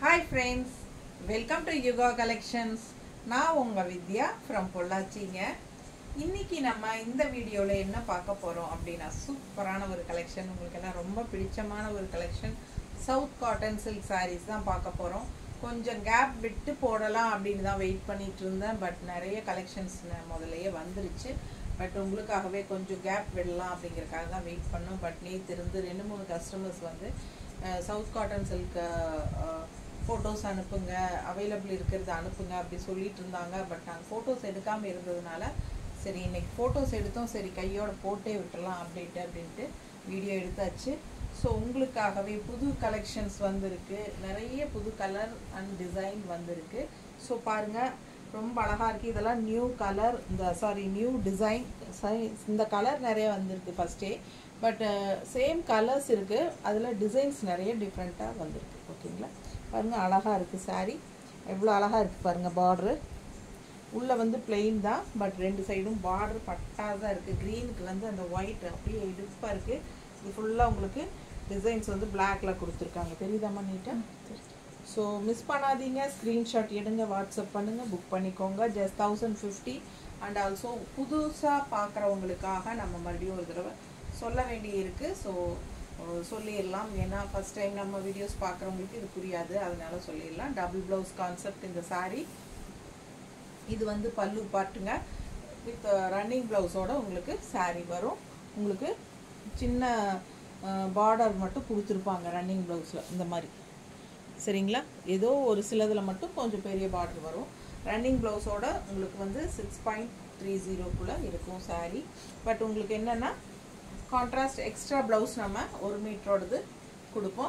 hi friends welcome to Yuga collections நான் உங்கள் வித்யா from பொள்ளாச்சிங்க இன்னைக்கு நம்ம இந்த வீடியோவில் என்ன பார்க்க போகிறோம் அப்படின்னா சூப்பரான ஒரு கலெக்ஷன் உங்களுக்கு எல்லாம் ரொம்ப பிடிச்சமான ஒரு collection south cotton silk sarees தான் பார்க்க போகிறோம் கொஞ்சம் கேப் விட்டு போடலாம் அப்படின்னு தான் வெயிட் பண்ணிட்டு இருந்தேன் பட் நிறைய கலெக்ஷன்ஸ் முதல்லயே வந்துருச்சு பட் உங்களுக்காகவே கொஞ்சம் கேப் விடலாம் அப்படிங்கறதுக்காக தான் வெயிட் பண்ணோம் பட் நேற்று இருந்து ரெண்டு மூணு கஸ்டமர்ஸ் வந்து சவுத் காட்டன் சில்க் ஃபோட்டோஸ் அனுப்புங்க அவைலபிள் இருக்கிறது அனுப்புங்க அப்படி சொல்லிட்டு இருந்தாங்க பட் நாங்கள் ஃபோட்டோஸ் எடுக்காமல் இருந்ததுனால சரி இன்னைக்கு ஃபோட்டோஸ் எடுத்தோம் சரி கையோட போட்டே விட்டுறலாம் அப்டேட் அப்படின்ட்டு வீடியோ எடுத்தாச்சு ஸோ உங்களுக்காகவே புது கலெக்ஷன்ஸ் வந்திருக்கு நிறைய புது கலர் அண்ட் டிசைன் வந்திருக்கு ஸோ பாருங்கள் ரொம்ப அழகாக இருக்குது இதெல்லாம் நியூ கலர் இந்த சாரி நியூ டிசைன் இந்த கலர் நிறைய வந்திருக்கு ஃபஸ்ட்டே பட் சேம் கலர்ஸ் இருக்குது அதில் டிசைன்ஸ் நிறைய டிஃப்ரெண்ட்டாக வந்திருக்கு ஓகேங்களா பாருங்கள் அழகாக இருக்குது சாரீ எவ்வளோ அழகாக இருக்குது பாருங்கள் பார்ட்ரு உள்ளே வந்து பிளெயின் தான் பட் ரெண்டு சைடும் பார்டர் பட்டாக தான் இருக்குது க்ரீனுக்கு வந்து அந்த ஒயிட் அப்படியே இடுப்பாக இருக்குது இது ஃபுல்லாக உங்களுக்கு டிசைன்ஸ் வந்து பிளாக்ல கொடுத்துருக்காங்க தெரியுதாம்மா நீட்டாக ஸோ மிஸ் பண்ணாதீங்க ஸ்க்ரீன்ஷாட் எடுங்க வாட்ஸ்அப் பண்ணுங்கள் புக் பண்ணிக்கோங்க just thousand fifty and also புதுசாக பார்க்குறவங்களுக்காக நம்ம மறுபடியும் ஒரு தடவை சொல்ல வேண்டி இருக்குது ஸோ சொல்லிடலாம் ஏன்னா ஃபஸ்ட் டைம் நம்ம வீடியோஸ் பார்க்குறவங்களுக்கு இது புரியாது அதனால சொல்லிடலாம் டபுள் ப்ளவுஸ் கான்செப்ட் இந்த சாரீ இது வந்து பல்லு பாட்டுங்க வித் ரன்னிங் ப்ளவுஸோட உங்களுக்கு சாரீ வரும் உங்களுக்கு சின்ன பார்டர் மட்டும் கொடுத்துருப்பாங்க ரன்னிங் ப்ளவுஸில் இந்த மாதிரி சரிங்களா ஏதோ ஒரு சிலதில் மட்டும் கொஞ்சம் பெரிய பார்டர் வரும் ரன்னிங் ப்ளவுஸோட உங்களுக்கு வந்து சிக்ஸ் பாயிண்ட் த்ரீ ஜீரோக்குள்ளே இருக்கும் சாரீ பட் உங்களுக்கு என்னென்னா கான்ட்ராஸ்ட் எக்ஸ்ட்ரா ப்ளவுஸ் நம்ம ஒரு மீட்டரோடது கொடுப்போம்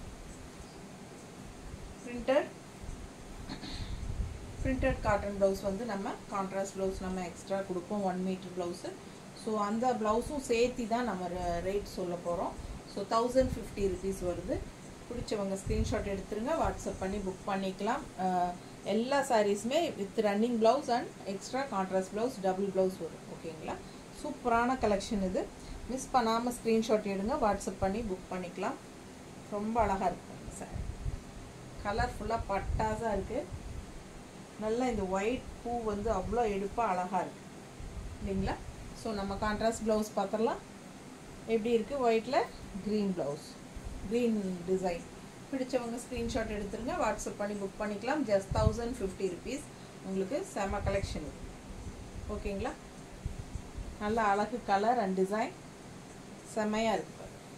பிரிண்டட் பிரிண்டட் காட்டன் ப்ளவுஸ் வந்து நம்ம கான்ட்ராஸ்ட் ப்ளவுஸ் நம்ம எக்ஸ்ட்ரா கொடுப்போம் ஒன் மீட்டர் ப்ளவுஸு ஸோ அந்த ப்ளவுஸும் சேர்த்தி தான் நம்ம ரேட் சொல்ல போகிறோம் ஸோ தௌசண்ட் ஃபிஃப்டி ருபீஸ் வருது பிடிச்சவங்க ஸ்க்ரீன்ஷாட் எடுத்துருங்க வாட்ஸ்அப் பண்ணி புக் பண்ணிக்கலாம் எல்லா சாரீஸுமே with running blouse and extra contrast blouse double blouse வரும் ஓகேங்களா சூப்பரான கலெக்ஷன் இது மிஸ் பண்ணாமல் ஸ்க்ரீன்ஷாட் எடுங்க வாட்ஸ்அப் பண்ணி புக் பண்ணிக்கலாம் ரொம்ப அழகாக இருக்குது சாரி கலர்ஃபுல்லாக பட்டாஸாக இருக்குது நல்லா இந்த ஒயிட் பூ வந்து அவ்வளோ எடுப்பாக அழகாக இருக்குது இல்லைங்களா ஸோ நம்ம கான்ட்ராஸ்ட் ப்ளவுஸ் பார்த்துடலாம் எப்படி இருக்குது ஒயிட்டில் க்ரீன் ப்ளவுஸ் க்ரீன் டிசைன் பிடிச்சவங்க ஸ்க்ரீன்ஷாட் எடுத்துருங்க வாட்ஸ்அப் பண்ணி புக் பண்ணிக்கலாம் ஜஸ்ட் தௌசண்ட் ஃபிஃப்டி ருபீஸ் உங்களுக்கு செம கலெக்ஷன் இது ஓகேங்களா நல்ல அழகு கலர் அண்ட் டிசைன் செம்மையாக இருக்கு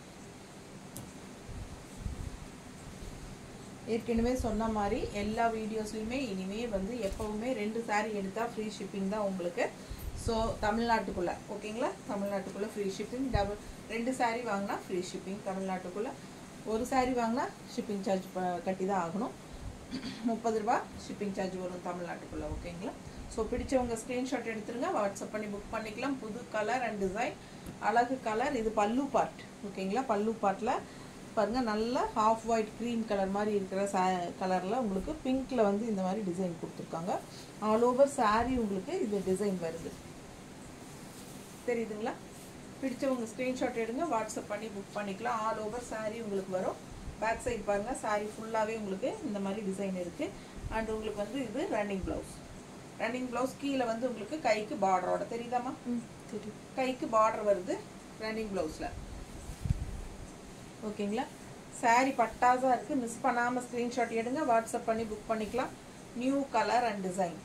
ஏற்கனவே சொன்ன மாதிரி எல்லா வீடியோஸ்லையுமே இனிமே வந்து எப்போவுமே ரெண்டு சாரீ எடுத்தால் ஃப்ரீ ஷிப்பிங் தான் உங்களுக்கு ஸோ தமிழ்நாட்டுக்குள்ளே ஓகேங்களா தமிழ்நாட்டுக்குள்ளே ஃப்ரீ ஷிப்பிங் டபுள் ரெண்டு சாரீ வாங்கினா ஃப்ரீ ஷிப்பிங் தமிழ்நாட்டுக்குள்ளே ஒரு சாரீ வாங்கினா ஷிப்பிங் சார்ஜ் கட்டி தான் ஆகணும் முப்பது ரூபா ஷிப்பிங் சார்ஜ் வரும் தமிழ்நாட்டுக்குள்ளே ஓகேங்களா ஸோ பிடிச்சவங்க ஸ்க்ரீன்ஷாட் எடுத்துருங்க வாட்ஸ்அப் பண்ணி புக் பண்ணிக்கலாம் புது கலர் அண்ட் டிசைன் அழகு கலர் இது பல்லு பார்ட் ஓகேங்களா பல்லு பார்ட்டில் பாருங்கள் நல்ல ஹாஃப் ஒயிட் க்ரீம் கலர் மாதிரி இருக்கிற சா கலரில் உங்களுக்கு பிங்க்கில் வந்து இந்த மாதிரி டிசைன் கொடுத்துருக்காங்க ஆல் ஓவர் சாரீ உங்களுக்கு இது டிசைன் வருது தெரியுதுங்களா பிடிச்சவங்க ஸ்க்ரீன்ஷாட் எடுங்க வாட்ஸ்அப் பண்ணி புக் பண்ணிக்கலாம் ஆல் ஓவர் சாரீ உங்களுக்கு வரும் பேக் சைட் பாருங்கள் சாரீ ஃபுல்லாகவே உங்களுக்கு இந்த மாதிரி டிசைன் இருக்குது அண்ட் உங்களுக்கு வந்து இது ரன்னிங் ப்ளவுஸ் ரன்னிங் ப்ளவுஸ் கீழே வந்து உங்களுக்கு கைக்கு பார்டரோட தெரியுதாம்மா தெரியும் கைக்கு பார்டர் வருது ரன்னிங் ப்ளவுஸில் ஓகேங்களா சாரீ பட்டாஸாக இருக்குது மிஸ் பண்ணாமல் ஸ்க்ரீன்ஷாட் எடுங்க வாட்ஸ்அப் பண்ணி புக் பண்ணிக்கலாம் நியூ கலர் அண்ட் டிசைன்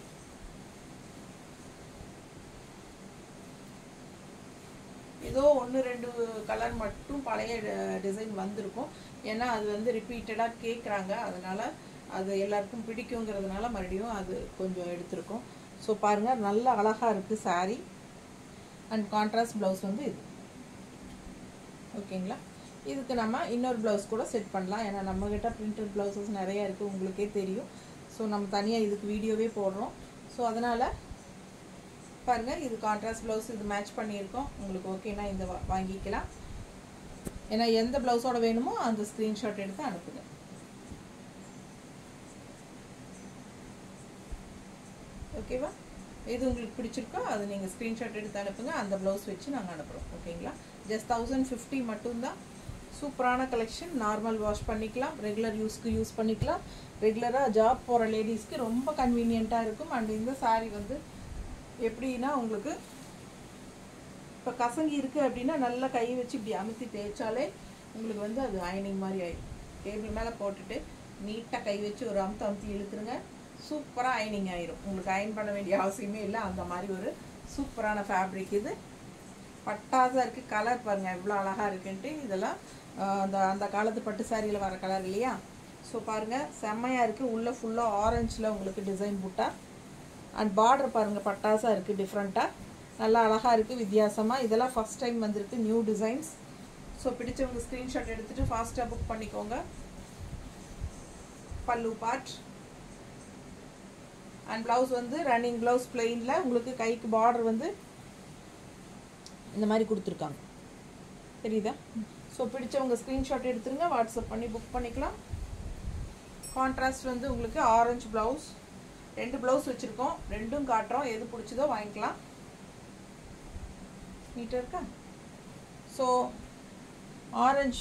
ஏதோ ஒன்று ரெண்டு கலர் மட்டும் பழைய டிசைன் வந்திருக்கும் ஏன்னா அது வந்து ரிப்பீட்டடாக கேட்குறாங்க அதனால் அது எல்லாருக்கும் பிடிக்குங்கிறதுனால மறுபடியும் அது கொஞ்சம் எடுத்திருக்கோம் ஸோ பாருங்கள் நல்ல அழகாக இருக்குது சாரீ அண்ட் கான்ட்ராஸ்ட் ப்ளவுஸ் வந்து இது ஓகேங்களா இதுக்கு நம்ம இன்னொரு ப்ளவுஸ் கூட செட் பண்ணலாம் ஏன்னா நம்மக்கிட்ட பிரிண்டட் ப்ளவுசஸ் நிறையா இருக்குது உங்களுக்கே தெரியும் ஸோ நம்ம தனியாக இதுக்கு வீடியோவே போடுறோம் ஸோ அதனால் பாருங்கள் இது கான்ட்ராஸ்ட் ப்ளவுஸ் இது மேட்ச் பண்ணியிருக்கோம் உங்களுக்கு ஓகேனா இந்த வாங்கிக்கலாம் ஏன்னா எந்த ப்ளவுஸோட வேணுமோ அந்த ஸ்க்ரீன்ஷாட் எடுத்து அனுப்புங்க ஓகேவா எது உங்களுக்கு பிடிச்சிருக்கோ அது நீங்கள் ஸ்க்ரீன்ஷாட் எடுத்து அனுப்புங்க அந்த ப்ளவுஸ் வச்சு நாங்கள் அனுப்புகிறோம் ஓகேங்களா ஜஸ்ட் தௌசண்ட் ஃபிஃப்டி மட்டும்தான் சூப்பரான கலெக்ஷன் நார்மல் வாஷ் பண்ணிக்கலாம் ரெகுலர் யூஸ்க்கு யூஸ் பண்ணிக்கலாம் ரெகுலராக ஜாப் போகிற லேடிஸ்க்கு ரொம்ப கன்வீனியண்ட்டாக இருக்கும் அண்ட் இந்த saree வந்து எப்படின்னா உங்களுக்கு இப்போ கசங்கி இருக்குது அப்படின்னா நல்லா கை வச்சு இப்படி அமுத்தி தேய்ச்சாலே உங்களுக்கு வந்து அது அயனிங் மாதிரி ஆயிடும் டேபிள் மேலே போட்டுட்டு நீட்டாக கை வச்சு ஒரு அமுத்து அமுத்தி இழுத்துருங்க சூப்பராக அயனிங் ஆயிரும் உங்களுக்கு அயன் பண்ண வேண்டிய அவசியமே இல்லை அந்த மாதிரி ஒரு சூப்பரான ஃபேப்ரிக் இது பட்டாசாக இருக்குது கலர் பாருங்கள் எவ்வளோ அழகாக இருக்குன்ட்டு இதெல்லாம் ஆஹ், அந்த அந்த காலத்து பட்டு சாரியில் வர கலர் இல்லையா ஸோ பாருங்கள் செம்மையாக இருக்குது உள்ளே ஃபுல்லாக ஆரஞ்சில் உங்களுக்கு டிசைன் புட்டா அண்ட் பார்டர் பாருங்கள் பட்டாசாக இருக்குது டிஃப்ரெண்ட்டாக நல்லா அழகாக இருக்குது வித்தியாசமாக இதெல்லாம் ஃபஸ்ட் டைம் வந்திருக்கு நியூ டிசைன்ஸ் ஸோ பிடிச்சவங்க ஸ்க்ரீன்ஷாட் எடுத்துகிட்டு ஃபாஸ்ட்டாக புக் பண்ணிக்கோங்க பல்லு பார்ட் அண்ட் ப்ளவுஸ் வந்து ரன்னிங் ப்ளவுஸ் பிளெயினில் உங்களுக்கு கைக்கு பார்டர் வந்து இந்த மாதிரி கொடுத்துருக்காங்க தெரியுதா ஸோ பிடிச்சவங்க ஸ்க்ரீன்ஷாட் எடுத்துருங்க வாட்ஸ்அப் பண்ணி புக் பண்ணிக்கலாம் கான்ட்ராஸ்ட் வந்து உங்களுக்கு ஆரஞ்சு ப்ளவுஸ் ரெண்டு ப்ளவுஸ் வச்சுருக்கோம் ரெண்டும் காட்டுறோம் எது பிடிச்சதோ வாங்கிக்கலாம் நீட்டாக இருக்கா ஸோ ஆரஞ்சு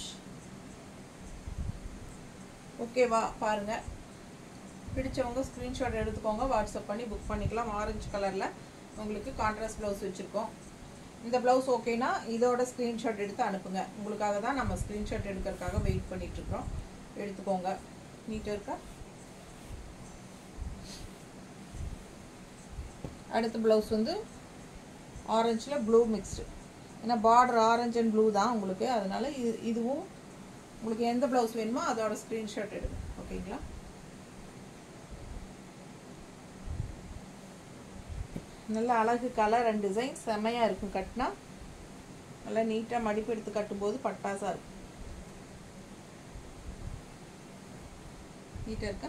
ஓகேவா பாருங்கள் பிடிச்சவங்க ஸ்க்ரீன்ஷாட் எடுத்துக்கோங்க வாட்ஸ்அப் பண்ணி புக் பண்ணிக்கலாம் ஆரஞ்சு கலரில் உங்களுக்கு கான்ட்ராஸ்ட் ப்ளவுஸ் வச்சுருக்கோம் இந்த ப்ளவுஸ் ஓகேனா இதோட ஸ்க்ரீன்ஷாட் எடுத்து அனுப்புங்க உங்களுக்காக தான் நம்ம ஸ்க்ரீன்ஷாட் எடுக்கிறதுக்காக வெயிட் பண்ணிகிட்ருக்கோம் எடுத்துக்கோங்க நீட்டாக இருக்கா அடுத்த ப்ளவுஸ் வந்து ஆரஞ்சில் ப்ளூ மிக்ஸ்டு ஏன்னா பார்டர் ஆரஞ்சு அண்ட் ப்ளூ தான் உங்களுக்கு அதனால இது இதுவும் உங்களுக்கு எந்த ப்ளவுஸ் வேணுமோ அதோட ஸ்க்ரீன்ஷாட் எடுங்க ஓகேங்களா நல்ல அழகு கலர் அண்ட் டிசைன் செம்மையாக இருக்கும் கட்டினா நல்லா நீட்டாக மடிப்பு எடுத்து கட்டும்போது பட்டாசாக இருக்கும் நீட்டாக இருக்கா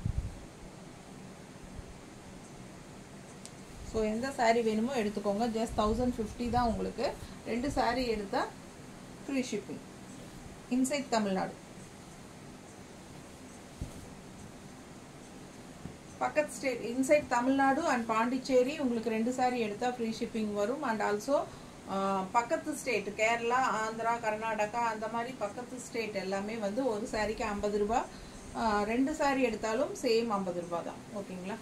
ஸோ எந்த saree வேணுமோ எடுத்துக்கோங்க ஜஸ்ட் தௌசண்ட் ஃபிஃப்டி தான் உங்களுக்கு ரெண்டு saree எடுத்தால் ஃப்ரீ ஷிப்பிங் இன்சைட் தமிழ்நாடு பக்கத்து state inside Tamil Nadu and Pondicherry உங்களுக்கு ரெண்டு saree எடுத்தால் ஃப்ரீ ஷிப்பிங் வரும் அண்ட் ஆல்சோ பக்கத்து ஸ்டேட் கேரளா ஆந்திரா கர்நாடகா அந்த மாதிரி பக்கத்து ஸ்டேட் எல்லாமே வந்து ஒரு சாரிக்கு ஐம்பது ரூபா ஆஹ் ரெண்டு saree எடுத்தாலும் சேம் ஐம்பது ரூபா தான் ஓகேங்களா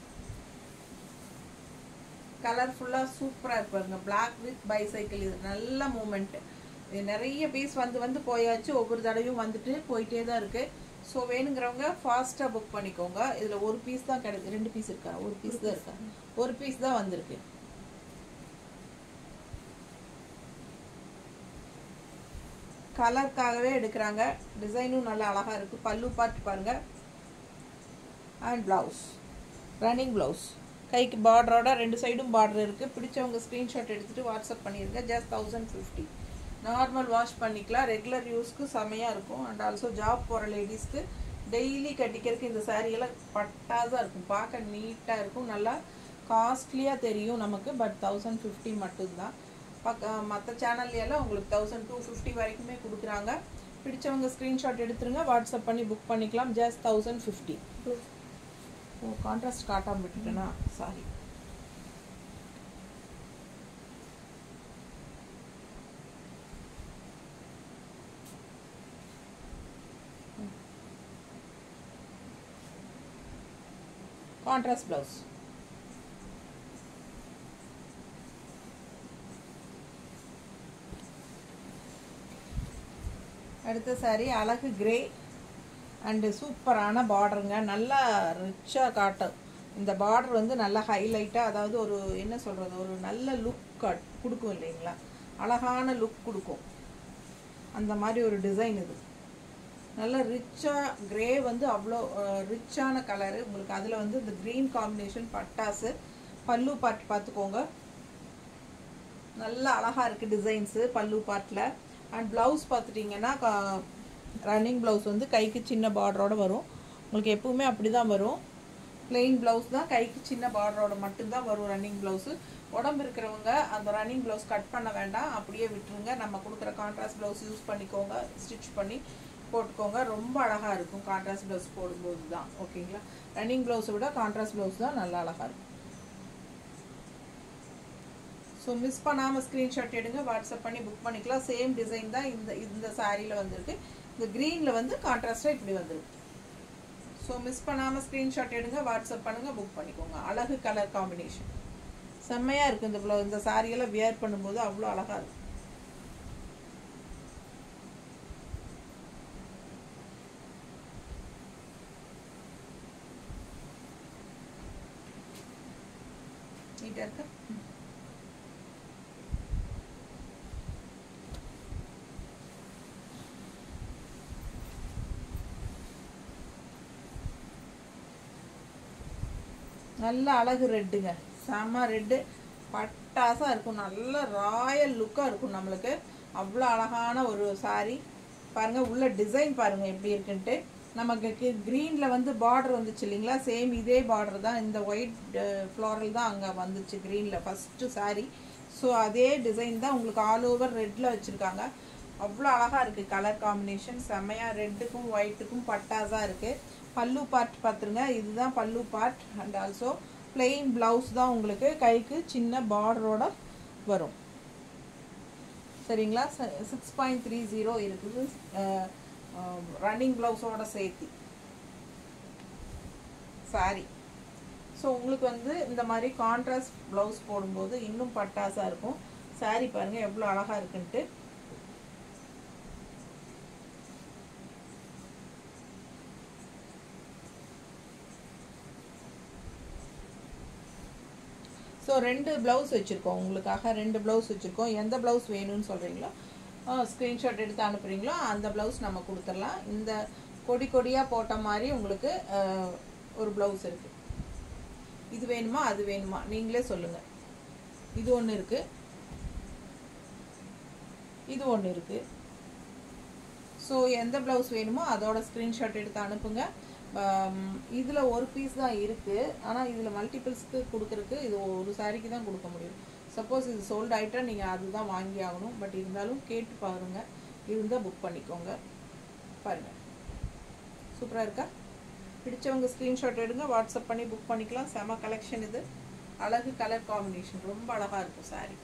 கலர்ஃபுல்லாக சூப்பராக இருப்பாருங்க Black வித் பைசைக்கிள் இது நல்ல மூமெண்ட் இது நிறைய பீஸ் வந்து வந்து போயாச்சு ஒவ்வொரு தடவையும் வந்துட்டு போயிட்டே தான் இருக்கு ஸோ வேணுங்கிறவங்க ஃபாஸ்ட்டாக புக் பண்ணிக்கோங்க இதில் ஒரு பீஸ் தான் கிடைக்கு ரெண்டு பீஸ் இருக்கா ஒரு பீஸ் தான் இருக்கா ஒரு பீஸ் தான் வந்திருக்கு கலருக்காகவே எடுக்கிறாங்க டிசைனும் நல்லா அழகாக இருக்குது பல்லு பார்ட் பாருங்க அண்ட் ப்ளவுஸ் ரன்னிங் ப்ளவுஸ் கைக்கு பார்டரோட ரெண்டு சைடும் பார்டர் இருக்குது பிடிச்சவங்க ஸ்க்ரீன்ஷாட் எடுத்துகிட்டு வாட்ஸ்அப் பண்ணிடுங்க just thousand fifty normal wash பண்ணிக்கலாம் ரெகுலர் யூஸ்க்கு செமையாக இருக்கும் அண்ட் ஆல்சோ ஜாப் போகிற லேடிஸ்க்கு டெய்லி கட்டிக்கிறதுக்கு இந்த saree எல்லாம் பட்டாதான் இருக்கும் பார்க்க நீட்டாக இருக்கும் நல்லா காஸ்ட்லியாக தெரியும் நமக்கு பட் தௌசண்ட் ஃபிஃப்டி மட்டும்தான் பக்க மற்ற சேனல்லையெல்லாம் உங்களுக்கு தௌசண்ட் டூ ஃபிஃப்டி வரைக்குமே கொடுக்குறாங்க பிடிச்சவங்க ஸ்க்ரீன்ஷாட் எடுத்துருங்க வாட்ஸ்அப் பண்ணி புக் பண்ணிக்கலாம் ஜஸ்ட் தௌசண்ட் ஃபிஃப்டி ஓ கான்ட்ராஸ்ட் காட்டாம விட்டுட்டேனா சாரி கான்ட்ராஸ்ட் ப்ளவுஸ் அடுத்த saree அழகு கிரே அண்டு சூப்பரான பார்டருங்க நல்லா ரிச்சாக காட்டும் இந்த பார்டர் வந்து நல்லா ஹைலைட்டாக அதாவது ஒரு என்ன சொல்கிறது ஒரு நல்ல லுக் கொடுக்கும் இல்லைங்களா அழகான லுக் கொடுக்கும் அந்த மாதிரி ஒரு டிசைன் இது நல்ல ரிச்சாக கிரே வந்து அவ்வளோ ரிச்சான கலரு உங்களுக்கு அதில் வந்து இந்த க்ரீன் காம்பினேஷன் பட்டாசு பல்லு பார்ட் பார்த்துக்கோங்க நல்லா அழகாக இருக்குது டிசைன்ஸு பல்லு பார்ட்டில் அண்ட் ப்ளவுஸ் பார்த்துட்டிங்கன்னா ரன்னிங் ப்ளவுஸ் வந்து கைக்கு சின்ன பார்டரோட வரும் உங்களுக்கு எப்பவுமே அப்படி தான் வரும் பிளெயின் ப்ளவுஸ் தான் கைக்கு சின்ன பார்டரோட மட்டும்தான் வரும் ரன்னிங் ப்ளவுஸு உடம்பு இருக்கிறவங்க அந்த ரன்னிங் ப்ளவுஸ் கட் பண்ண வேண்டாம் அப்படியே விட்டுருங்க நம்ம கொடுக்குற கான்ட்ராஸ்ட் ப்ளவுஸ் யூஸ் பண்ணிக்கோங்க ஸ்டிச் பண்ணி போட்டுக்கோங்க ரொம்ப அழகாக இருக்கும் கான்ட்ராஸ்ட் ப்ளவுஸ் போடும்போது தான் ஓகேங்களா ரன்னிங் ப்ளவுஸை விட கான்ட்ராஸ்ட் ப்ளவுஸ் தான் நல்லா அழகாக இருக்கும் ஸோ மிஸ் பண்ணாமல் ஸ்க்ரீன்ஷாட் எடுங்க வாட்ஸ்அப் பண்ணி புக் பண்ணிக்கலாம் சேம் டிசைன் தான் இந்த இந்த சாரியில் வந்திருக்கு இந்த க்ரீனில் வந்து கான்ட்ராஸ்டாக இப்படி வந்திருக்கு ஸோ மிஸ் பண்ணாமல் ஸ்க்ரீன்ஷாட் எடுங்க வாட்ஸ்அப் பண்ணுங்கள் புக் பண்ணிக்கோங்க அழகு கலர் காம்பினேஷன் செம்மையாக இருக்குது இந்த ப்ளவு இந்த சாரியெல்லாம் வியர் பண்ணும்போது அவ்வளோ அழகாக இருக்கும் நீட்டாக இருக்கா நல்ல அழகு ரெட்டுங்க செம்ம ரெட்டு பட்டாசாக இருக்கும் நல்ல ராயல் லுக்காக இருக்கும் நம்மளுக்கு அவ்வளோ அழகான ஒரு சாரி பாருங்கள் உள்ள டிசைன் பாருங்கள் எப்படி இருக்குன்ட்டு நமக்கு க்ரீனில் வந்து பார்டர் வந்துச்சு இல்லைங்களா சேம் இதே பார்டர் தான் இந்த ஒயிட் ஃப்ளாரல் தான் அங்கே வந்துச்சு க்ரீனில் ஃபஸ்ட்டு சாரி ஸோ அதே டிசைன் தான் உங்களுக்கு ஆல் ஓவர் ரெட்டில் வச்சுருக்காங்க அவ்வளோ அழகாக இருக்குது கலர் காம்பினேஷன் செம்மையாக ரெட்டுக்கும் ஒயிட்டுக்கும் பட்டாஸாக இருக்குது பல்லு பார்ட் பார்த்துருங்க இதுதான் pallu part and also plain blouse தான் உங்களுக்கு கைக்கு சின்ன பார்டரோட வரும் சரிங்களா சிக்ஸ் பாயிண்ட் த்ரீ ஜீரோ இருக்குது ரன்னிங் ப்ளவுஸோட சேர்த்து சாரி ஸோ உங்களுக்கு வந்து இந்த மாதிரி கான்ட்ராஸ்ட் ப்ளவுஸ் போடும்போது இன்னும் பட்டாசாக இருக்கும் சாரி பாருங்கள் எவ்வளோ அழகாக இருக்குன்ட்டு ஸோ ரெண்டு ப்ளவுஸ் வச்சுருக்கோம் உங்களுக்காக ரெண்டு ப்ளவுஸ் வச்சுருக்கோம் எந்த ப்ளவுஸ் வேணும்னு சொல்கிறீங்களோ ஸ்க்ரீன்ஷாட் எடுத்து அனுப்புகிறீங்களோ அந்த ப்ளவுஸ் நம்ம கொடுத்துடலாம் இந்த கொடி கொடியாக போட்ட மாதிரி உங்களுக்கு ஒரு ப்ளவுஸ் இருக்குது இது வேணுமா அது வேணுமா நீங்களே சொல்லுங்கள் இது ஒன்று இருக்குது இது ஒன்று இருக்குது ஸோ எந்த ப்ளவுஸ் வேணுமோ அதோட ஸ்க்ரீன்ஷாட் எடுத்து அனுப்புங்க இதில் ஒரு பீஸ் தான் இருக்குது ஆனால் இதில் மல்டிபிள்ஸ்க்கு கொடுக்குறக்கு இது ஒரு சாரிக்கு தான் கொடுக்க முடியும் சப்போஸ் இது சோல்ட் ஆகிட்டா நீங்கள் அதுதான் வாங்கி ஆகணும் பட் இருந்தாலும் கேட்டு பாருங்கள் இருந்தால் புக் பண்ணிக்கோங்க பாருங்கள் சூப்பராக இருக்கா பிடிச்சவங்க ஸ்க்ரீன்ஷாட் எடுங்க வாட்ஸ்அப் பண்ணி புக் பண்ணிக்கலாம் செம கலெக்ஷன் இது அழகு கலர் காம்பினேஷன் ரொம்ப அழகாக இருக்கும் சாரி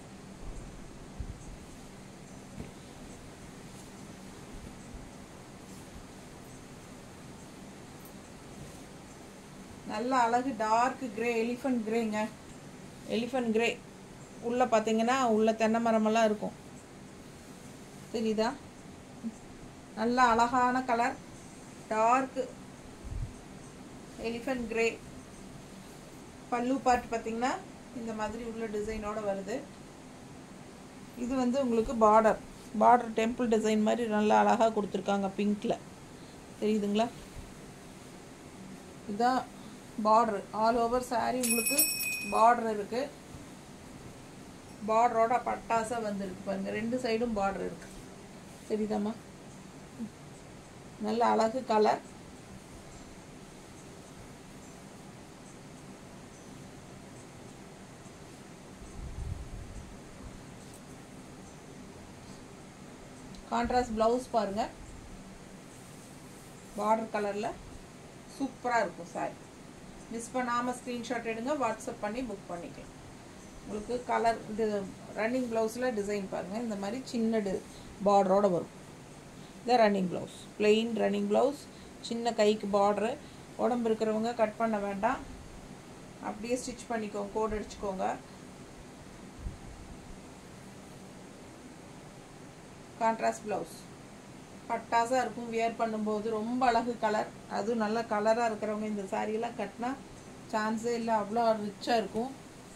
நல்ல அழகு டார்க் கிரே எலிஃபண்ட் கிரேங்க எலிஃபண்ட் கிரே உள்ளே பார்த்தீங்கன்னா உள்ள தென்னை மரமெல்லாம் இருக்கும் தெரியுதா நல்ல அழகான colour dark elephant grey pallu part பார்த்தீங்கன்னா இந்த மாதிரி உள்ள டிசைனோட வருது இது வந்து உங்களுக்கு பார்டர் பார்டர் டெம்பிள் டிசைன் மாதிரி நல்லா அழகாக கொடுத்துருக்காங்க பிங்க்கில் தெரியுதுங்களா இதுதான் பார்டர் ஆல் ஓவர் சாரீ உங்களுக்கு பார்டர் இருக்குது பார்டரோட பட்டாசாக வந்துருக்கு பாருங்கள் ரெண்டு சைடும் பார்டர் இருக்குது தெரியுதாம்மா நல்ல அழகு கலர் கான்ட்ராஸ்ட் ப்ளவுஸ் பாருங்கள் பார்டர் கலரில் சூப்பராக இருக்கும் சாரி மிஸ் பண்ணாமல் ஸ்க்ரீன்ஷாட் எடுங்க வாட்ஸ்அப் பண்ணி புக் பண்ணிக்கலாம் உங்களுக்கு கலர் இது ரன்னிங் ப்ளவுஸில் டிசைன் பாருங்கள் இந்த மாதிரி சின்ன டி பார்டரோட வரும் இதான் running blouse plain running blouse சின்ன கைக்கு பார்டரு உடம்பு இருக்கிறவங்க கட் பண்ண வேண்டாம் அப்படியே ஸ்டிச் பண்ணிக்கோங்க கோட் அடிச்சுக்கோங்க கான்ட்ராஸ்ட் ப்ளவுஸ் பட்டாசாக இருக்கும் வியர் பண்ணும்போது ரொம்ப அழகு கலர் அதுவும் நல்ல கலராக இருக்கிறவங்க இந்த சாரியெல்லாம் கட்டினா சான்ஸே இல்லை அவ்வளோ ரிச்சாக இருக்கும்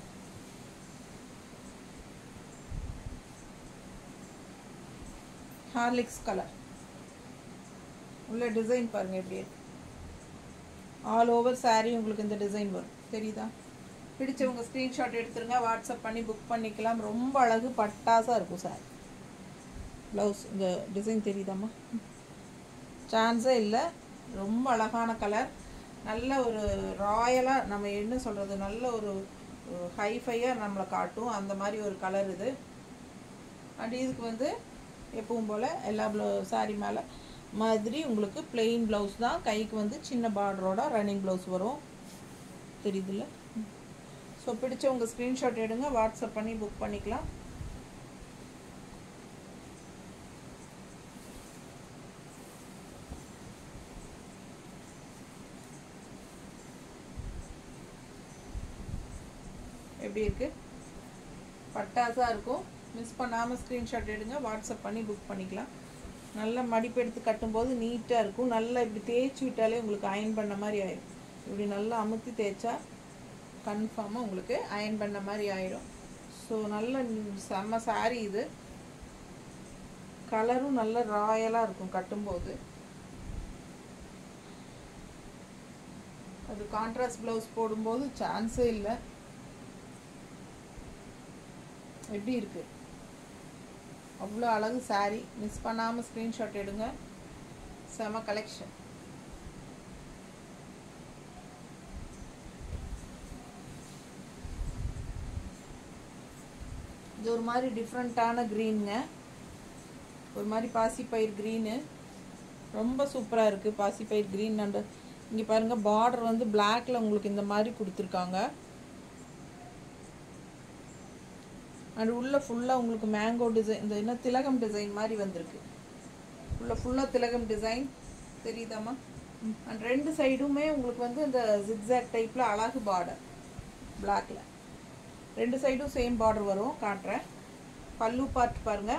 ஹார்லிக்ஸ் கலர் உள்ள டிசைன் பாருங்கள் எப்படி இருக்கு ஆல் ஓவர் சாரீ உங்களுக்கு இந்த டிசைன் வரும் தெரியுதா பிடிச்சவங்க ஸ்க்ரீன்ஷாட் எடுத்துருங்க வாட்ஸ்அப் பண்ணி புக் பண்ணிக்கலாம் ரொம்ப அழகு பட்டாசாக இருக்கும் சார் ப்ளவுஸ் இந்த டிசைன் தெரியுதாம்மா சான்ஸே இல்லை ரொம்ப அழகான கலர் நல்ல ஒரு ராயலாக நம்ம என்ன சொல்கிறது நல்ல ஒரு ஹைஃபையாக நம்மளை காட்டும் அந்த மாதிரி ஒரு கலர் இது அண்ட் இதுக்கு வந்து எப்பவும் போல் எல்லா ப்ளவு சாரி மேலே மாதிரி உங்களுக்கு பிளெயின் ப்ளவுஸ் தான் கைக்கு வந்து சின்ன பார்டரோட ரன்னிங் ப்ளவுஸ் வரும் தெரியுதுல்ல ஸோ பிடிச்சவங்க ஸ்க்ரீன்ஷாட் எடுங்க வாட்ஸ்அப் பண்ணி புக் பண்ணிக்கலாம் எப்படி இருக்கு பட்டாசாக இருக்கும் மிஸ் பண்ணாமல் ஸ்க்ரீன்ஷாட் எடுங்க வாட்ஸ்அப் பண்ணி புக் பண்ணிக்கலாம் நல்லா மடிப்பு எடுத்து கட்டும்போது நீட்டாக இருக்கும் நல்லா இப்படி தேய்ச்சி விட்டாலே உங்களுக்கு அயன் பண்ண மாதிரி ஆயிடும் இப்படி நல்லா அமுத்தி தேய்ச்சா கன்ஃபார்மாக உங்களுக்கு அயன் பண்ண மாதிரி ஆயிடும் ஸோ நல்ல செம்ம சாரி இது கலரும் நல்ல ராயலாக இருக்கும் கட்டும்போது அது கான்ட்ராஸ்ட் ப்ளவுஸ் போடும்போது சான்ஸே இல்லை எப்படி இருக்கு அவ்வளோ அழகு சாரி மிஸ் பண்ணாமல் ஸ்க்ரீன்ஷாட் எடுங்க செம கலெக்ஷன் இது ஒரு மாதிரி டிஃப்ரெண்ட்டான க்ரீனுங்க ஒரு மாதிரி பாசிப்பயிர் க்ரீனு ரொம்ப சூப்பராக இருக்குது பாசிப்பயிர் க்ரீன் அண்ட் இங்கே பாருங்கள் பார்டர் வந்து பிளாக்ல உங்களுக்கு இந்த மாதிரி கொடுத்துருக்காங்க அண்ட் உள்ள ஃபுல்லாக உங்களுக்கு மேங்கோ டிசைன் இந்த என்ன திலகம் டிசைன் மாதிரி வந்திருக்கு உள்ள ஃபுல்லாக திலகம் டிசைன் தெரியுதாம்மா அண்ட் ரெண்டு சைடுமே உங்களுக்கு வந்து இந்த ஜிக்ஸாக் டைப்பில் அழகு பார்டர் பிளாக்ல ரெண்டு சைடும் சேம் பார்டர் வரும் காட்டுறேன் பல்லு பார்ட் பாருங்க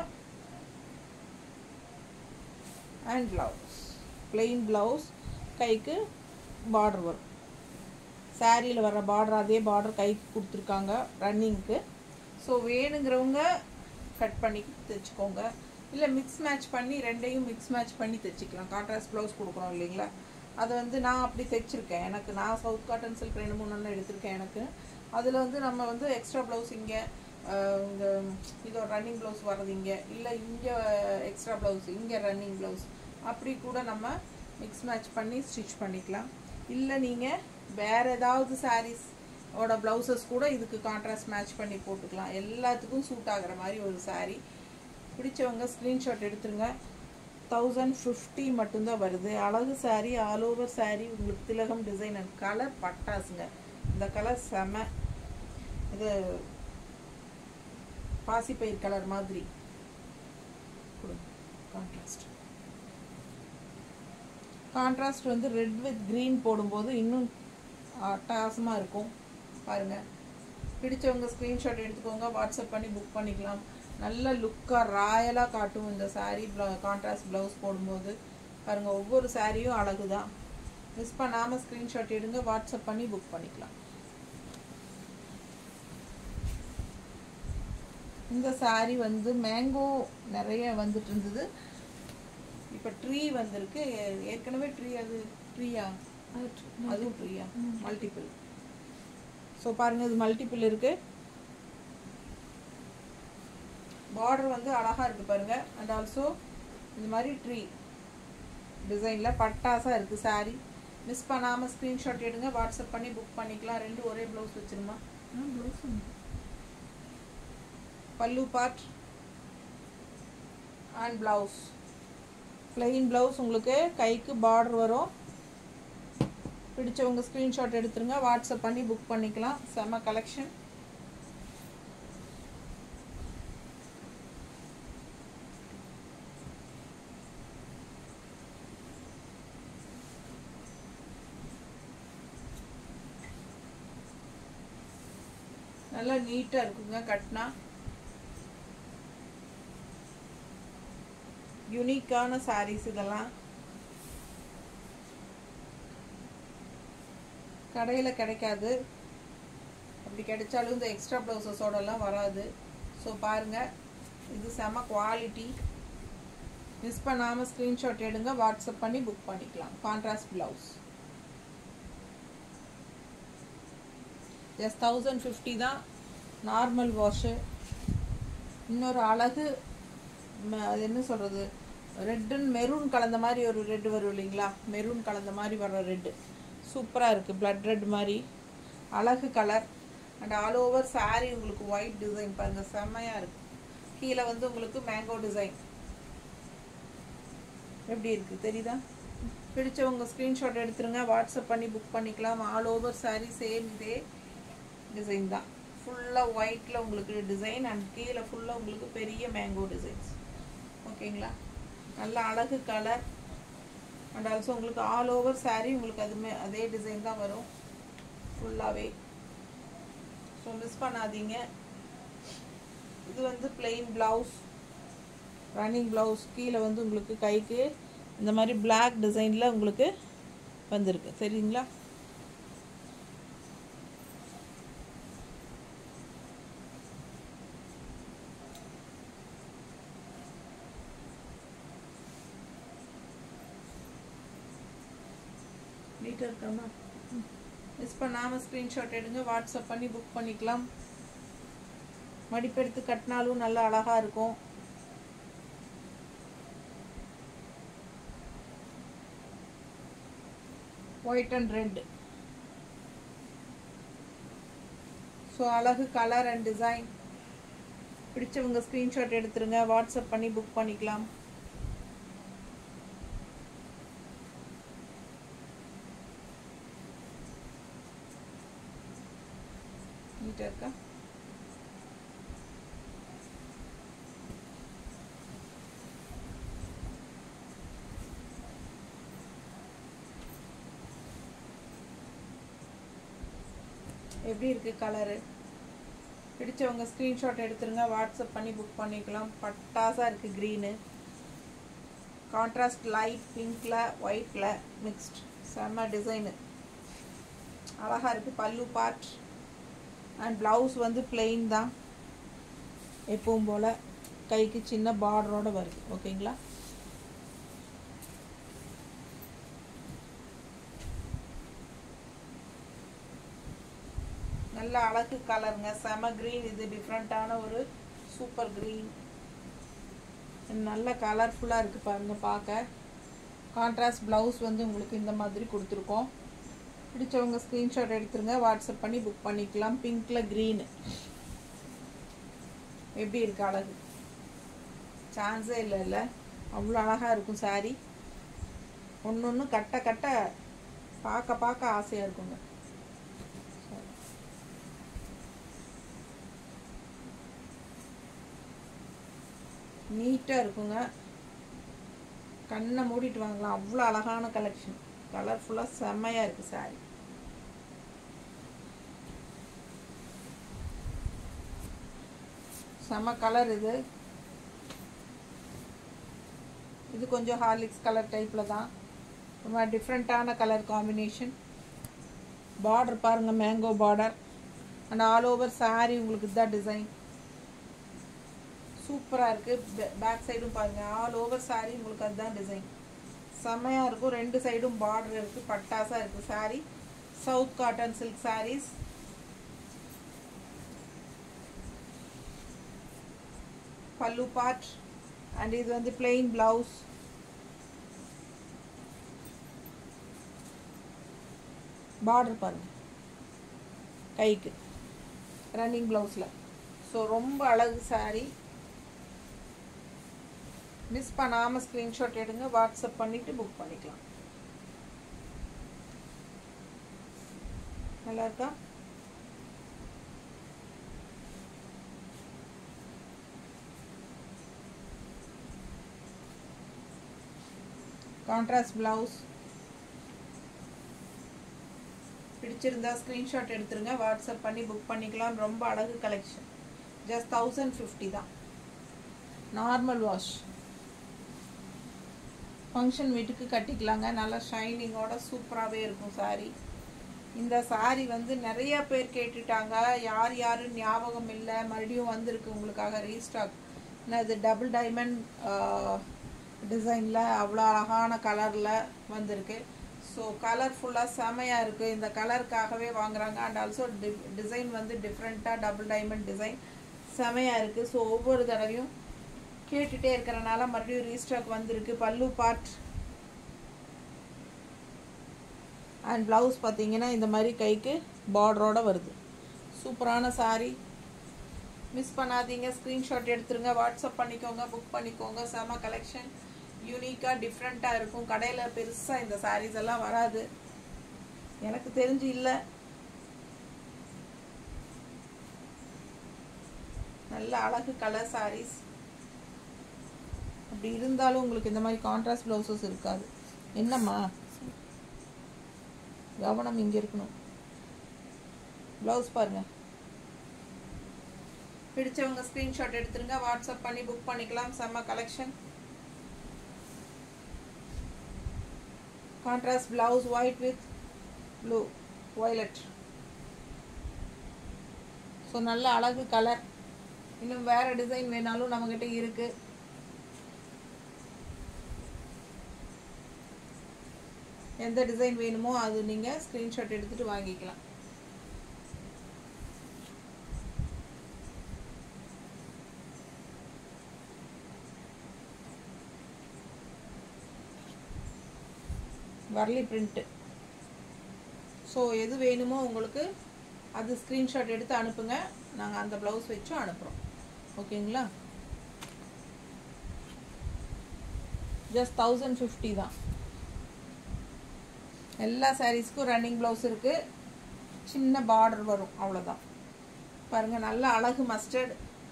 அண்ட் ப்ளவுஸ் பிளெயின் ப்ளவுஸ் கைக்கு பார்டர் வரும் சாரியில் வர பார்டர் அதே பார்டர் கைக்கு கொடுத்துருக்காங்க ரன்னிங்க்கு ஸோ வேணுங்கிறவங்க கட் பண்ணி தைச்சிக்கோங்க இல்லை மிக்ஸ் மேட்ச் பண்ணி ரெண்டையும் மிக்ஸ் மேட்ச் பண்ணி தைச்சிக்கலாம் கான்ட்ராஸ்ட் ப்ளவுஸ் கொடுக்குறோம் இல்லைங்களா அதை வந்து நான் அப்படி தைச்சிருக்கேன் எனக்கு நான் சவுத் காட்டன் சில்க் ரெண்டு மூணு ஒன்று எடுத்திருக்கேன் எனக்கு அதில் வந்து நம்ம வந்து எக்ஸ்ட்ரா ப்ளவுஸ் இங்கே இந்த இதோ ரன்னிங் ப்ளவுஸ் வர்றது இங்கே இல்லை இங்கே எக்ஸ்ட்ரா ப்ளவுஸ் இங்கே ரன்னிங் ப்ளவுஸ் அப்படி கூட நம்ம மிக்ஸ் மேட்ச் பண்ணி ஸ்டிச் பண்ணிக்கலாம் இல்லை நீங்கள் வேறு ஏதாவது சாரீஸ் ஓட ப்ளவுசஸ் கூட இதுக்கு கான்ட்ராஸ்ட் மேட்ச் பண்ணி போட்டுக்கலாம் எல்லாத்துக்கும் சூட் ஆகிற மாதிரி ஒரு சாரீ பிடிச்சவங்க ஸ்க்ரீன்ஷாட் எடுத்துருங்க தௌசண்ட் ஃபிஃப்டி மட்டும்தான் வருது அழகு சாரீ ஆல் ஓவர் சாரீ உங்களுக்கு திலகம் டிசைன் அண்ட் கலர் பட்டாசுங்க இந்த கலர் செம இது பாசிப்பயிர் கலர் மாதிரி கான்ட்ராஸ்ட் கான்ட்ராஸ்ட் வந்து ரெட் வித் க்ரீன் போடும்போது இன்னும் அட்டகாசமாக இருக்கும் பாருங்கள் பிடிச்சவங்க ஸ்க்ரீன்ஷாட் எடுத்துக்கோங்க வாட்ஸ்அப் பண்ணி புக் பண்ணிக்கலாம் நல்ல லுக்காக ராயலாக காட்டும் இந்த சாரீ கான்ட்ராஸ்ட் ப்ளவுஸ் போடும்போது பாருங்கள் ஒவ்வொரு சாரியும் அழகு தான் மிஸ் பண்ணாமல் ஸ்க்ரீன்ஷாட் எடுங்க வாட்ஸ்அப் பண்ணி புக் பண்ணிக்கலாம் இந்த சாரீ வந்து மேங்கோ நிறைய வந்துட்டு இருந்தது இப்போ ட்ரீ வந்திருக்கு ஏற்கனவே ட்ரீ அது ட்ரீயா அதுவும் ட்ரீயா மல்டிபிள் ஸோ பாருங்க இது மல்டிபிள் இருக்கு பார்டர் வந்து அழகா இருக்கு பாருங்க அண்ட் ஆல்சோ இந்த மாதிரி ட்ரீ டிசைனில் பட்டாசாக இருக்குது சாரீ மிஸ் பண்ணாமல் ஸ்க்ரீன்ஷாட் எடுங்க வாட்ஸ்அப் பண்ணி புக் பண்ணிக்கலாம் ரெண்டு ஒரே ப்ளவுஸ் வச்சிருமா blouse pallu part and blouse plain blouse உங்களுக்கு கைக்கு பார்டர் வரும் பிடிச்சவங்க ஸ்க்ரீன்ஷாட் எடுத்துருங்க வாட்ஸ்அப் பண்ணி புக் பண்ணிக்கலாம் செம கலெக்ஷன் நல்லா நீட்டாக இருக்குங்க கட்டினா யூனிக்கான சாரீஸ் இதெல்லாம் கடையில் கிடைக்காது அப்படி கிடைச்சாலும் இந்த எக்ஸ்ட்ரா ப்ளவுசஸோடலாம் வராது ஸோ பாருங்கள் இது செம குவாலிட்டி மிஸ் பண்ணாமல் ஸ்க்ரீன்ஷாட் எடுங்க வாட்ஸ்அப் பண்ணி புக் பண்ணிக்கலாம் contrast blouse just thousand fifty தான் நார்மல் வாஷு இன்னொரு அழகு ம- அது என்ன சொல்கிறது ரெட்டுன்னு மெரூன் கலந்த மாதிரி ஒரு ரெட் வரும் இல்லைங்களா மெரூன் கலந்த மாதிரி வர ரெட்டு சூப்பராக இருக்குது பிளட் ரெட் மாதிரி அழகு colour and all over saree உங்களுக்கு ஒயிட் டிசைன் பாருங்க செம்மையாக இருக்கு கீழே வந்து உங்களுக்கு மேங்கோ டிசைன் எப்படி இருக்குது தெரியுதா பிடிச்சவங்க ஸ்க்ரீன்ஷாட் எடுத்துருங்க வாட்ஸ்அப் பண்ணி புக் பண்ணிக்கலாம் ஆல் ஓவர் saree சேம் இதே டிசைன் தான் ஃபுல்லாக ஒயிட்டில் உங்களுக்கு டிசைன் அண்ட் கீழே ஃபுல்லாக உங்களுக்கு பெரிய மேங்கோ டிசைன்ஸ் ஓகேங்களா நல்ல அழகு கலர் அண்ட் ஆல்சோ உங்களுக்கு ஆல் ஓவர் saree உங்களுக்கு அதுமே அதே டிசைன் தான் வரும் ஃபுல்லாகவே ஸோ மிஸ் பண்ணாதீங்க இது வந்து பிளெயின் ப்ளவுஸ் ரன்னிங் ப்ளவுஸ் கீழே வந்து உங்களுக்கு கைக்கு இந்த மாதிரி பிளாக் டிசைனில் உங்களுக்கு வந்திருக்கு சரிங்களா நீட்டாக இருக்காமா மிஸ் பண்ணாமல் ஸ்க்ரீன்ஷாட் எடுங்க வாட்ஸ்அப் பண்ணி புக் பண்ணிக்கலாம் மடிப்பெடுத்து கட்டினாலும் நல்லா அழகாக இருக்கும் ஒயிட் அண்ட் ரெட் ஸோ அழகு கலர் அண்ட் டிசைன் பிடிச்சவங்க ஸ்க்ரீன்ஷாட் எடுத்துருங்க வாட்ஸ்அப் பண்ணி புக் பண்ணிக்கலாம் நீட்டாக இருக்கா எப்படி இருக்கு கலரு பிடிச்சவங்க ஸ்க்ரீன்ஷாட் எடுத்துருங்க வாட்ஸ்அப் பண்ணி புக் பண்ணிக்கலாம் பட்டாசாக இருக்குது க்ரீனு கான்ட்ராஸ்ட் லைட் பிங்க்கில் ஒயிட்டில் மிக்ஸ்ட் செம்ம டிசைனு அழகாக இருக்குது பல்லு பார்ட் அண்ட் ப்ளவுஸ் வந்து பிளெயின் தான் எப்பவும் போல் கைக்கு சின்ன பார்டரோட வருது ஓகேங்களா நல்ல அழகு கலருங்க செம க்ரீன் இது டிஃப்ரெண்ட்டான ஒரு சூப்பர் க்ரீன் நல்ல கலர்ஃபுல்லாக இருக்குது பாருங்கள் பார்க்க கான்ட்ராஸ்ட் ப்ளவுஸ் வந்து உங்களுக்கு இந்த மாதிரி கொடுத்துருக்கோம் பிடிச்சவங்க ஸ்க்ரீன்ஷாட் எடுத்துருங்க வாட்ஸ்அப் பண்ணி புக் பண்ணிக்கலாம் பிங்க்கில் க்ரீனு எப்படி இருக்கு அழகு சான்ஸே இல்லை இல்லை அவ்வளோ அழகாக இருக்கும் சாரி ஒன்று ஒன்று கட்ட கட்ட பார்க்க பார்க்க ஆசையாக இருக்குங்க நீட்டாக இருக்குங்க கண்ணை மூடிட்டு வாங்கலாம் அவ்வளோ அழகான கலெக்ஷன் கலர்ஃபுல்லாக செம்மையாக இருக்குது சாரி செம்ம கலர் இது இது கொஞ்சம் ஹார்லிக்ஸ் கலர் டைப்பில் தான் ரொம்ப டிஃப்ரெண்ட்டான கலர் காம்பினேஷன் பார்டர் பாருங்கள் mango border and all over saree உங்களுக்கு இதுதான் டிசைன் சூப்பராக இருக்குது பேக் சைடும் பாருங்கள் ஆல் ஓவர் சாரீ உங்களுக்கு அதுதான் டிசைன் செம்மையாக இருக்கும் ரெண்டு சைடும் பார்டர் இருக்குது பட்டாசாக இருக்குது saree south cotton silk sarees pallu part and இது வந்து பிளெயின் பிளவுஸ் பார்டர் பாருங்க கைக்கு ரன்னிங் ப்ளவுஸில் ஸோ ரொம்ப அழகு சாரி மிஸ் பண்ணாமல் ஸ்க்ரீன்ஷாட் எடுங்க வாட்ஸ்அப் பண்ணிவிட்டு புக் பண்ணிக்கலாம் நல்லா இருக்கா கான்ட்ராஸ்ட் ப்ளவுஸ் பிடிச்சிருந்தா ஸ்க்ரீன்ஷாட் எடுத்துருங்க வாட்ஸ்அப் பண்ணி புக் பண்ணிக்கலாம் ரொம்ப அழகு கலெக்ஷன் ஜஸ்ட் தௌசண்ட் ஃபிஃப்டி தான் நார்மல் வாஷ் ஃபங்க்ஷன் வீட்டுக்கு கட்டிக்கலாங்க நல்லா ஷைனிங்கோட சூப்பராகவே இருக்கும் சாரீ இந்த சாரீ வந்து நிறைய பேர் கேட்டுட்டாங்க யார் யாரும் ஞாபகம் இல்லை மறுபடியும் வந்திருக்கு உங்களுக்காக ரீஸ்டாக் இது டபுள் டைமண்ட் டிசைனில் அவ்வளோ அழகான கலரில் வந்திருக்கு ஸோ கலர்ஃபுல்லாக செமையாக இருக்குது இந்த கலருக்காகவே வாங்குறாங்க அண்ட் ஆல்சோ டி டிசைன் வந்து டிஃப்ரெண்ட்டாக டபுள் டைமண்ட் டிசைன் செமையாக இருக்குது ஸோ ஒவ்வொரு தடவையும் கேட்டுகிட்டே இருக்கிறனால மறுபடியும் ரீஸ்டாக் வந்திருக்கு பல்லு பார்ட் அண்ட் ப்ளவுஸ் பார்த்தீங்கன்னா இந்த மாதிரி கைக்கு பார்டரோட வருது சூப்பரான சாரீ மிஸ் பண்ணாதீங்க ஸ்க்ரீன்ஷாட் எடுத்துருங்க வாட்ஸ்அப் பண்ணிக்கோங்க புக் பண்ணிக்கோங்க செம கலெக்ஷன் யூனிக்காக டிஃப்ரெண்ட்டாக இருக்கும் கடையில் பெருசாக இந்த சாரீஸ் எல்லாம் வராது எனக்கு தெரிஞ்சு இல்லை நல்ல அழகு கலர் sarees அப்படி இருந்தாலும் உங்களுக்கு இந்த மாதிரி கான்ட்ராஸ்ட் ப்ளவுசஸ் இருக்காது என்னம்மா கவனம் இங்கே இருக்கணும் ப்ளவுஸ் பாருங்க பிடிச்சவங்க ஸ்க்ரீன்ஷாட் எடுத்துருங்க வாட்ஸ்அப் பண்ணி புக் பண்ணிக்கலாம் செம்ம collection contrast blouse white with blue violet so நல்ல அழகு கலர் இன்னும் வேற டிசைன் வேணாலும் நம்மக்கிட்ட இருக்கு எந்த டிசைன் வேணுமோ அது நீங்கள் ஸ்க்ரீன்ஷாட் எடுத்துட்டு வாங்கிக்கலாம் வரலி பிரிண்ட்டு ஸோ எது வேணுமோ உங்களுக்கு அது ஸ்க்ரீன்ஷாட் எடுத்து அனுப்புங்க நாங்கள் அந்த ப்ளவுஸ் வச்சும் அனுப்புகிறோம் ஓகேங்களா ஜஸ்ட் தௌசண்ட் ஃபிஃப்டி தான் எல்லா சாரீஸ்க்கும் ரன்னிங் ப்ளவுஸ் இருக்குது சின்ன பார்டர் வரும் அவ்வளோதான் பாருங்கள் நல்ல அழகு மஸ்டர்ட்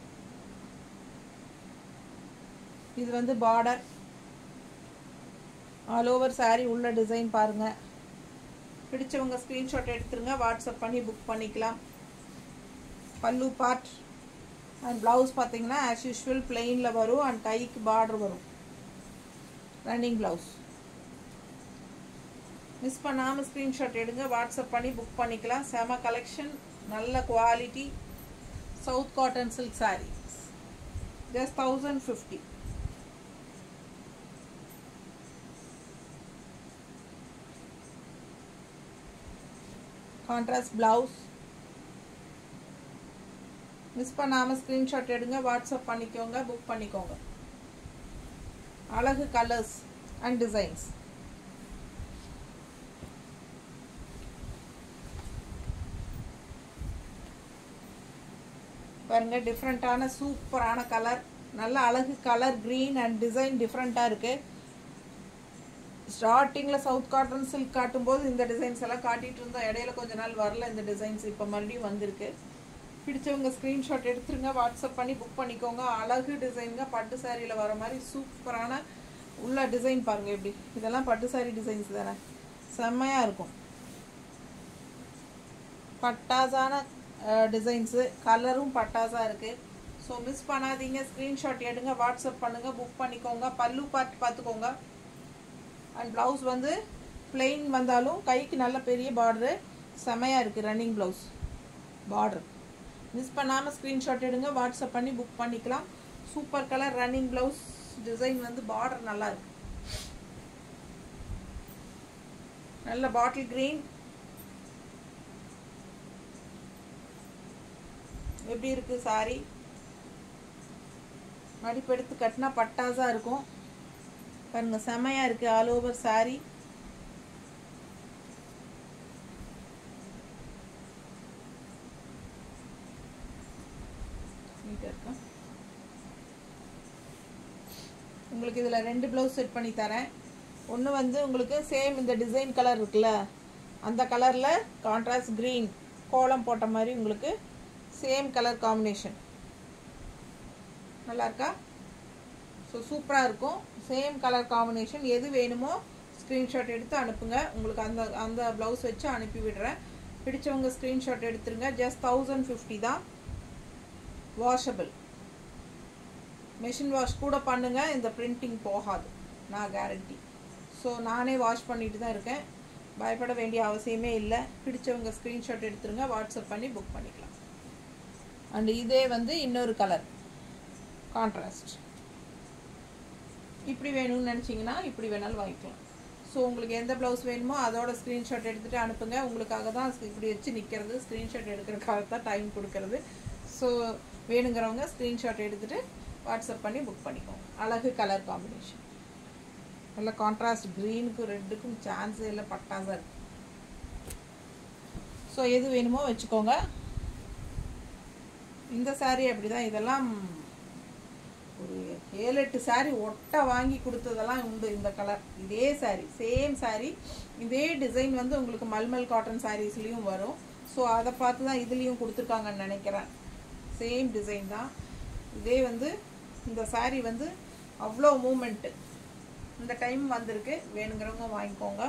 இது வந்து பார்டர் ஆல் ஓவர் saree உள்ள டிசைன் பாருங்க பிடிச்சவங்க ஸ்க்ரீன்ஷாட் எடுத்துருங்க வாட்ஸ்அப் பண்ணி புக் பண்ணிக்கலாம் பல்லு பார்ட் அண்ட் ப்ளவுஸ் பார்த்தீங்கன்னா ஆஸ் யூஷுவல் பிளெயினில் வரும் அண்ட் கைக்கு பார்டர் வரும் ரன்னிங் ப்ளவுஸ் மிஸ் பண்ணாமல் ஸ்க்ரீன்ஷாட் எடுங்க வாட்ஸ்அப் பண்ணி புக் பண்ணிக்கலாம் செம கலெக்ஷன் நல்ல quality south cotton silk saree just thousand fifty contrast blouse miss பண்ணாமல் ஸ்க்ரீன்ஷாட் எடுங்க வாட்ஸ்அப் பண்ணிக்கோங்க புக் பண்ணிக்கோங்க அழகு கலர்ஸ் அண்ட் டிசைன்ஸ் பாருங்க டிஃப்ரெண்ட்டான சூப்பரான கலர் நல்ல அழகு கலர் க்ரீன் அண்ட் டிசைன் டிஃப்ரெண்ட்டாக இருக்குது ஸ்டார்டிங்கில் சவுத் காட்டன் சில்க் காட்டும்போது இந்த டிசைன்ஸ் எல்லாம் காட்டிட்டு இருந்தோம் இடையில கொஞ்ச நாள் வரல இந்த டிசைன்ஸ் இப்போ மறுபடியும் வந்திருக்கு பிடிச்சவங்க ஸ்க்ரீன்ஷாட் எடுத்துருங்க வாட்ஸ்அப் பண்ணி புக் பண்ணிக்கோங்க அழகு டிசைனுங்க பட்டு சாரியில் வர மாதிரி சூப்பரான உள்ள டிசைன் பாருங்க எப்படி இதெல்லாம் பட்டு சாரி டிசைன்ஸ் தானே செம்மையாக இருக்கும் பட்டாசான டிசைன்ஸு கலரும் பட்டாஸாக இருக்குது ஸோ மிஸ் பண்ணாதீங்க ஸ்க்ரீன்ஷாட் எடுங்க வாட்ஸ்அப் பண்ணுங்கள் புக் பண்ணிக்கோங்க பல்லு பார்த்து பார்த்துக்கோங்க அண்ட் ப்ளவுஸ் வந்து பிளெயின் வந்தாலும் கைக்கு நல்ல பெரிய பார்டரு செமையாக இருக்குது ரன்னிங் ப்ளவுஸ் பார்டர் மிஸ் பண்ணாமல் ஸ்க்ரீன்ஷாட் எடுங்க வாட்ஸ்அப் பண்ணி புக் பண்ணிக்கலாம் super colour running blouse design வந்து பார்டர் நல்லா இருக்கு நல்ல பாட்டில் க்ரீன் எப்படி இருக்கு சாரி மடிப்பெடுத்து கட்டினா பட்டாஸாக இருக்கும் பாருங்க செமையா இருக்கு ஆல் ஓவர் சாரி உங்களுக்கு இதில் ரெண்டு ப்ளவுஸ் செட் பண்ணி தரேன் ஒன்று வந்து உங்களுக்கு சேம் இந்த டிசைன் கலர் இருக்குல்ல அந்த கலரில் கான்ட்ராஸ்ட் க்ரீன் கோலம் போட்ட மாதிரி உங்களுக்கு சேம் கலர் காம்பினேஷன் நல்லா இருக்கா ஸோ சூப்பராக இருக்கும் சேம் கலர் காம்பினேஷன் எது வேணுமோ ஸ்க்ரீன்ஷாட் எடுத்து அனுப்புங்க உங்களுக்கு அந்த அந்த ப்ளவுஸ் வச்சு அனுப்பி விடுறேன் பிடிச்சவங்க ஸ்க்ரீன்ஷாட் எடுத்துருங்க ஜஸ்ட் தௌசண்ட் ஃபிஃப்டி தான் வாஷபிள் மெஷின் வாஷ் கூட பண்ணுங்க இந்த பிரிண்டிங் போகாது நான் கேரண்டி ஸோ நானே வாஷ் பண்ணிட்டு தான் இருக்கேன் பயப்பட வேண்டிய அவசியமே இல்லை பிடிச்சவங்க ஸ்க்ரீன்ஷாட் எடுத்துருங்க வாட்ஸ்அப் பண்ணி புக் பண்ணிக்கலாம் அண்ட் இதே வந்து இன்னொரு கலர் கான்ட்ராஸ்ட் இப்படி வேணும்னு நினச்சிங்கன்னா இப்படி வேணாலும் வாங்கிக்கலாம் ஸோ உங்களுக்கு எந்த ப்ளவுஸ் வேணுமோ அதோட ஸ்க்ரீன்ஷாட் எடுத்துகிட்டு அனுப்புங்க உங்களுக்காக தான் இப்படி வச்சு நிற்கிறது ஸ்க்ரீன்ஷாட் எடுக்கிறதுக்காக தான் டைம் கொடுக்கறது ஸோ வேணுங்கிறவங்க ஸ்க்ரீன்ஷாட் எடுத்துகிட்டு வாட்ஸ்அப் பண்ணி புக் பண்ணிக்கோங்க அழகு கலர் காம்பினேஷன் நல்ல கான்ட்ராஸ்ட் க்ரீனுக்கும் ரெட்டுக்கும் சான்ஸே இல்லை பட்டாசாக இருக்கு ஸோ எது வேணுமோ வச்சுக்கோங்க இந்த சாரீ அப்படி தான் இதெல்லாம் ஒரு ஏழு எட்டு சாரீ ஒட்டை வாங்கி கொடுத்ததெல்லாம் உண்டு இந்த கலர் இதே சாரீ சேம் சாரீ இதே டிசைன் வந்து உங்களுக்கு மல்மல் காட்டன் சாரீஸ்லேயும் வரும் ஸோ அதை பார்த்து தான் இதுலேயும் கொடுத்துருக்காங்கன்னு நினைக்கிறேன் சேம் டிசைன் தான் இதே வந்து இந்த saree வந்து அவ்வளோ மூமெண்ட்டு இந்த டைம் வந்திருக்கு வேணுங்கிறவங்க வாங்கிக்கோங்க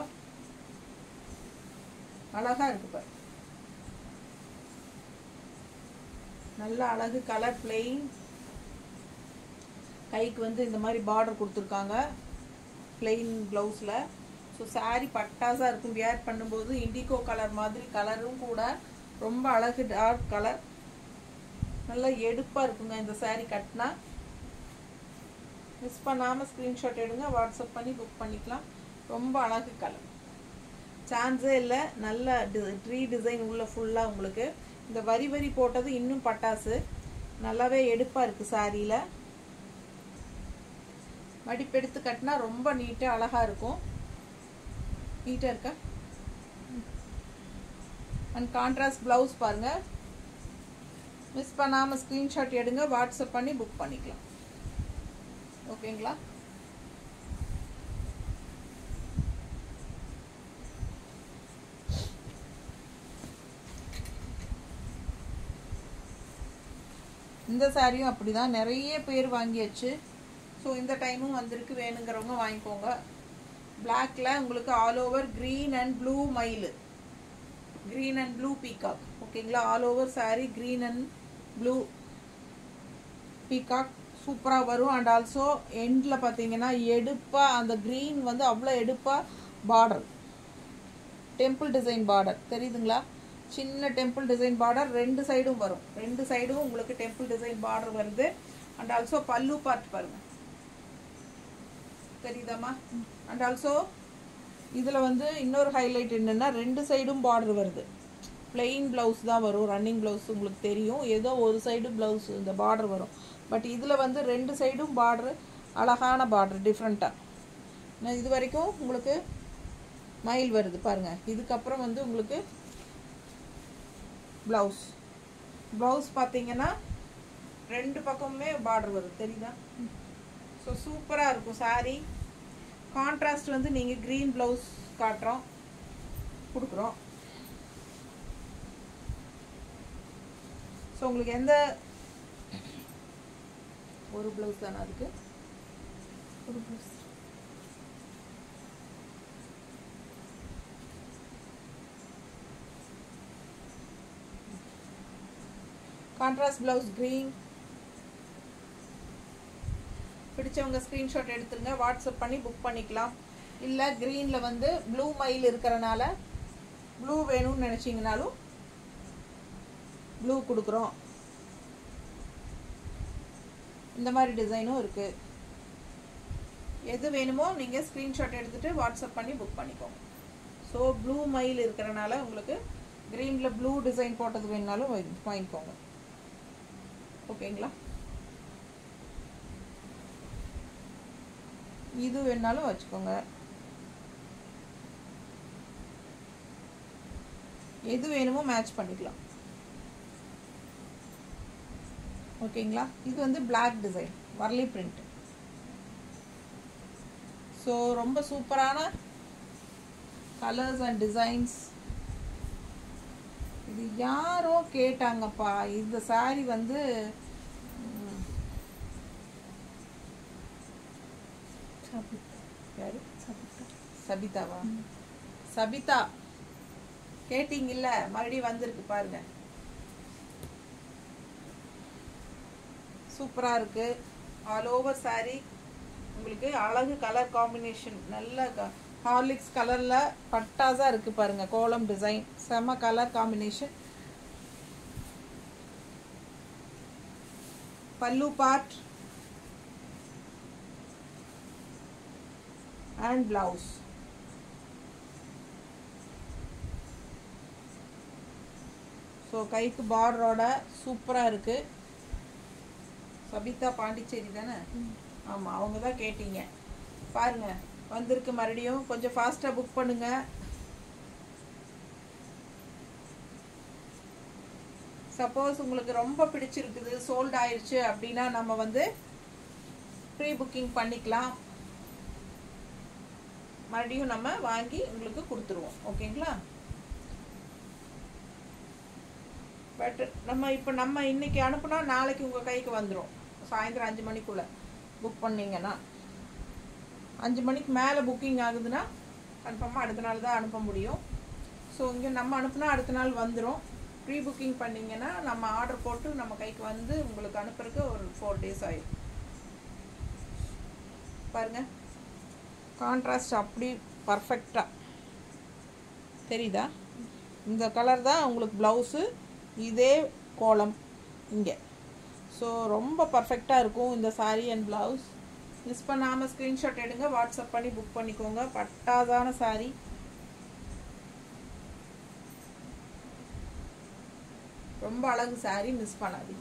அழகா இருக்கு பாரு நல்ல அழகு கலர் பிளெயின் கைக்கு வந்து இந்த மாதிரி பார்டர் கொடுத்துருக்காங்க பிளெயின் ப்ளவுஸில் ஸோ saree பட்டாஸாக இருக்கும் வியர் பண்ணும்போது இண்டிகோ கலர் மாதிரி கலரும் கூட ரொம்ப அழகு டார்க் கலர் நல்லா எடுப்பாக இருக்குங்க இந்த saree கட்டினா மிஸ் பண்ணாமல் ஸ்க்ரீன்ஷாட் எடுங்க வாட்ஸ்அப் பண்ணி புக் பண்ணிக்கலாம் ரொம்ப அழகு கலர் சான்ஸே இல்லை நல்ல ட்ரீ டிசைன் உள்ள ஃபுல்லாக உங்களுக்கு இந்த வரி வரி போட்டது இன்னும் பட்டாசு நல்லாவே எடுப்பாக இருக்குது சாரியில் மடிப்பெடுத்து கட்டினா ரொம்ப நீட்டாக அழகாக இருக்கும் நீட்டாக இருக்கா அண்ட் கான்ட்ராஸ்ட் ப்ளவுஸ் பாருங்கள் மிஸ் பண்ணாமல் ஸ்க்ரீன்ஷாட் எடுங்க வாட்ஸ்அப் பண்ணி புக் பண்ணிக்கலாம் ஓகேங்களா இந்த சாரியும் அப்படிதான் நிறைய பேர் வாங்கியாச்சு ஸோ இந்த டைமும் வந்திருக்கு வேணுங்கிறவங்க வாங்கிக்கோங்க பிளாக்ல உங்களுக்கு all over green and blue மயில் க்ரீன் அண்ட் ப்ளூ பீகாக் ஓகேங்களா all over saree green and blue peacock சூப்பராக வரும் அண்ட் ஆல்சோ எண்டில் பார்த்தீங்கன்னா எடுப்பாக அந்த க்ரீன் வந்து அவ்வளோ எடுப்பாக பார்டர் டெம்பிள் டிசைன் பார்டர் தெரியுதுங்களா சின்ன டெம்பிள் டிசைன் பார்டர் ரெண்டு சைடும் வரும் ரெண்டு சைடும் உங்களுக்கு டெம்பிள் டிசைன் பார்டர் வருது அண்ட் ஆல்சோ பல்லு பார்ட் பாருங்க தெரியுதாம்மா அண்ட் ஆல்சோ இதில் வந்து இன்னொரு ஹைலைட் என்னென்னா ரெண்டு சைடும் பார்டர் வருது பிளெயின் ப்ளவுஸ் தான் வரும் ரன்னிங் ப்ளவுஸ் உங்களுக்கு தெரியும் ஏதோ ஒரு சைடு ப்ளவுஸ் இந்த பார்டர் வரும் பட் இதில் வந்து ரெண்டு சைடும் பார்டர் அழகான பார்டர் டிஃப்ரெண்ட்டாக இது வரைக்கும் உங்களுக்கு மயில் வருது பாருங்க இதுக்கப்புறம் வந்து உங்களுக்கு ப்ளவுஸ் ப்ளவுஸ் பார்த்தீங்கன்னா ரெண்டு பக்கமுமே பார்டர் வருது தெரியுதா ஸோ சூப்பராக இருக்கும் saree கான்ட்ராஸ்ட் வந்து நீங்கள் க்ரீன் ப்ளவுஸ் காட்டுறோம் கொடுக்குறோம் ஸோ உங்களுக்கு எந்த ஒரு ப்ளவுஸ் தானே அதுக்கு ஒரு ப்ளவுஸ் கான்ட்ராஸ்ட் ப்ளவுஸ் க்ரீன் பிடிச்சவங்க ஸ்க்ரீன்ஷாட் எடுத்துருங்க வாட்ஸ்அப் பண்ணி புக் பண்ணிக்கலாம் இல்லை க்ரீனில் வந்து ப்ளூ மயில் இருக்கிறனால ப்ளூ வேணும்னு நினச்சிங்கனாலும் ப்ளூ கொடுக்குறோம் இந்த மாதிரி டிசைனும் இருக்குது எது வேணுமோ நீங்கள் ஸ்க்ரீன்ஷாட் எடுத்துகிட்டு வாட்ஸ்அப் பண்ணி புக் பண்ணிக்கோங்க ஸோ ப்ளூ மயில் இருக்கிறனால உங்களுக்கு க்ரீனில் ப்ளூ டிசைன் போட்டது வேணுனாலும் வாங்கி- வாங்கிக்கோங்க ஓகேங்களா இது வேணாலும் வச்சுக்கோங்க எது வேணுமோ மேட்ச் பண்ணிக்கலாம் ஓகேங்களா இது வந்து black design Warli print so ரொம்ப சூப்பரான கலர்ஸ் அண்ட் டிசைன்ஸ் இது யாரோ கேட்டாங்கப்பா இந்த saree வந்து ம், யாரு சபிதாவா சபிதா கேட்டீங்கல்ல மறுபடியும் வந்திருக்கு பாருங்க சூப்பரா இருக்கு ஆல் ஓவர் saree உங்களுக்கு அழகு கலர் காம்பினேஷன் நல்ல ஹார்லிக்ஸ் கலர்ல பட்டாசா இருக்கு பாருங்க கோலம் டிசைன் செம colour combination pallu part and blouse so கைக்கு பார்டரோட சூப்பராக இருக்கு சபிதா பாண்டிச்சேரி தானே ஆமாம் அவங்க தான் கேட்டீங்க பாருங்க வந்திருக்கு மறுபடியும் கொஞ்சம் ஃபாஸ்ட்டாக புக் பண்ணுங்க சப்போஸ் உங்களுக்கு ரொம்ப பிடிச்சிருக்குது சோல்ட் ஆயிடுச்சு அப்படின்னா நம்ம வந்து ப்ரீ புக்கிங் பண்ணிக்கலாம் மறுபடியும் நம்ம வாங்கி உங்களுக்கு கொடுத்துருவோம் ஓகேங்களா பட் நம்ம இப்போ நம்ம இன்னைக்கு அனுப்புனா நாளைக்கு உங்கள் கைக்கு வந்துடும் சாயந்தரம் அஞ்சு மணிக்குள்ளே புக் பண்ணீங்கன்னா அஞ்சு மணிக்கு மேலே புக்கிங் ஆகுதுன்னா கன்ஃபார்மாக அடுத்த நாள் தான் அனுப்ப முடியும் ஸோ இங்கே நம்ம அனுப்புனா அடுத்த நாள் வந்துடும் ப்ரீ புக்கிங் பண்ணிங்கன்னா நம்ம ஆர்டர் போட்டு நம்ம கைக்கு வந்து உங்களுக்கு அனுப்புறதுக்கு ஒரு ஃபோர் டேஸ் ஆயிடும் பாருங்க கான்ட்ராஸ்ட் அப்படி பர்ஃபெக்டாக தெரியுதா இந்த கலர் தான் உங்களுக்கு ப்ளவுஸு இதே கோலம் இங்கே ஸோ ரொம்ப பர்ஃபெக்டாக இருக்கும் இந்த saree அண்ட் ப்ளவுஸ் மிஸ் பண்ணாமல் ஸ்க்ரீன்ஷாட் எடுங்க வாட்ஸ்அப் பண்ணி புக் பண்ணிக்கோங்க பட்டாதான saree ரொம்ப அழகு saree மிஸ் பண்ணாதீங்க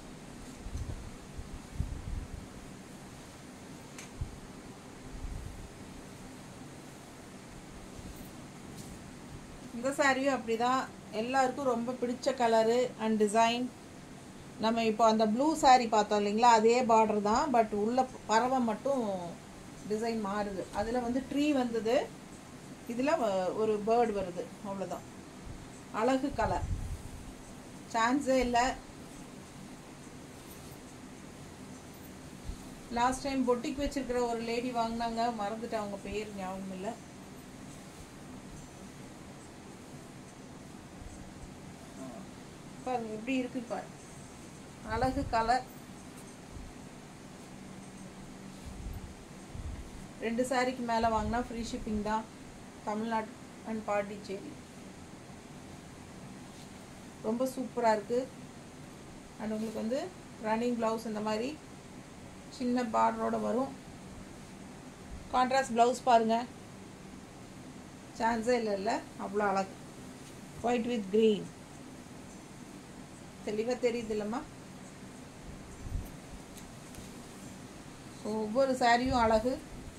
இந்த சாரியும் அப்படிதான் எல்லாருக்கும் ரொம்ப பிடிச்ச கலரு அண்ட் டிசைன் நம்ம இப்போ அந்த ப்ளூ saree பார்த்தோம் இல்லைங்களா அதே பார்டர் தான் பட் உள்ள பறவை மட்டும் டிசைன் மாறுது அதில் வந்து ட்ரீ வந்தது இதில் ஒரு பேர்டு வருது அவ்வளோதான் அழகு கலர் சான்ஸே இல்லை லாஸ்ட் டைம் பொட்டிக் வச்சிருக்கிற ஒரு லேடி வாங்கினாங்க மறந்துட்டு அவங்க பேர் ஞாபகம் இல்லை பாருங்க எப்படி இருக்கு பாரு அழகு கலர் ரெண்டு சாரிக்கு மேலே வாங்கினா ஃப்ரீ ஷிப்பிங் தான் தமிழ்நாடு அண்ட் பாண்டிச்சேரி ரொம்ப சூப்பராக இருக்குது அண்ட் உங்களுக்கு வந்து ரன்னிங் ப்ளவுஸ் இந்த மாதிரி சின்ன பார்டரோட வரும் கான்ட்ராஸ்ட் ப்ளவுஸ் பாருங்கள் சான்ஸே இல்லை இல்லை அவ்வளோ அழகு ஒயிட் வித் க்ரீன் தெளிவாக தெரியுது இல்லைம்மா ஸோ ஒவ்வொரு சாரியும் அழகு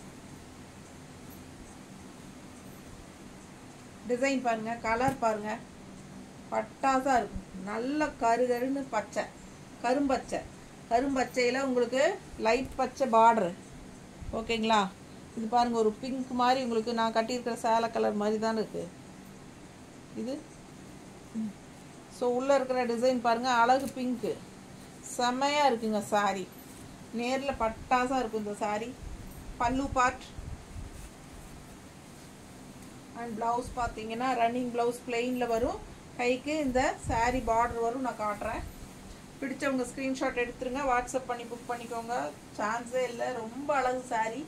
டிசைன் பாருங்க கலர் பாருங்க பட்டாசா இருக்கும் நல்ல கருகருன்னு பச்சை கரும்பச்சை கரும்பச்சையில் உங்களுக்கு லைட் பச்சை பார்டர் ஓகேங்களா இது பாருங்க ஒரு பிங்க் மாதிரி உங்களுக்கு நான் கட்டியிருக்கிற சேலை கலர் மாதிரி தானே இருக்கு இது ஸோ உள்ளே இருக்கிற டிசைன் பாருங்கள் அழகு பிங்க்கு செம்மையாக இருக்குங்க சாரி நேரில் பட்டாசாக இருக்கும் இந்த sari pallu part and blouse பார்த்தீங்கன்னா ரன்னிங் ப்ளவுஸ் பிளெயினில் வரும் கைக்கு இந்த சாரி பார்டர் வரும் நான் காட்டுறேன் பிடிச்சவங்க ஸ்க்ரீன்ஷாட் எடுத்துருங்க வாட்ஸ்அப் பண்ணி புக் பண்ணிக்கோங்க சான்ஸே இல்லை ரொம்ப அழகு சாரி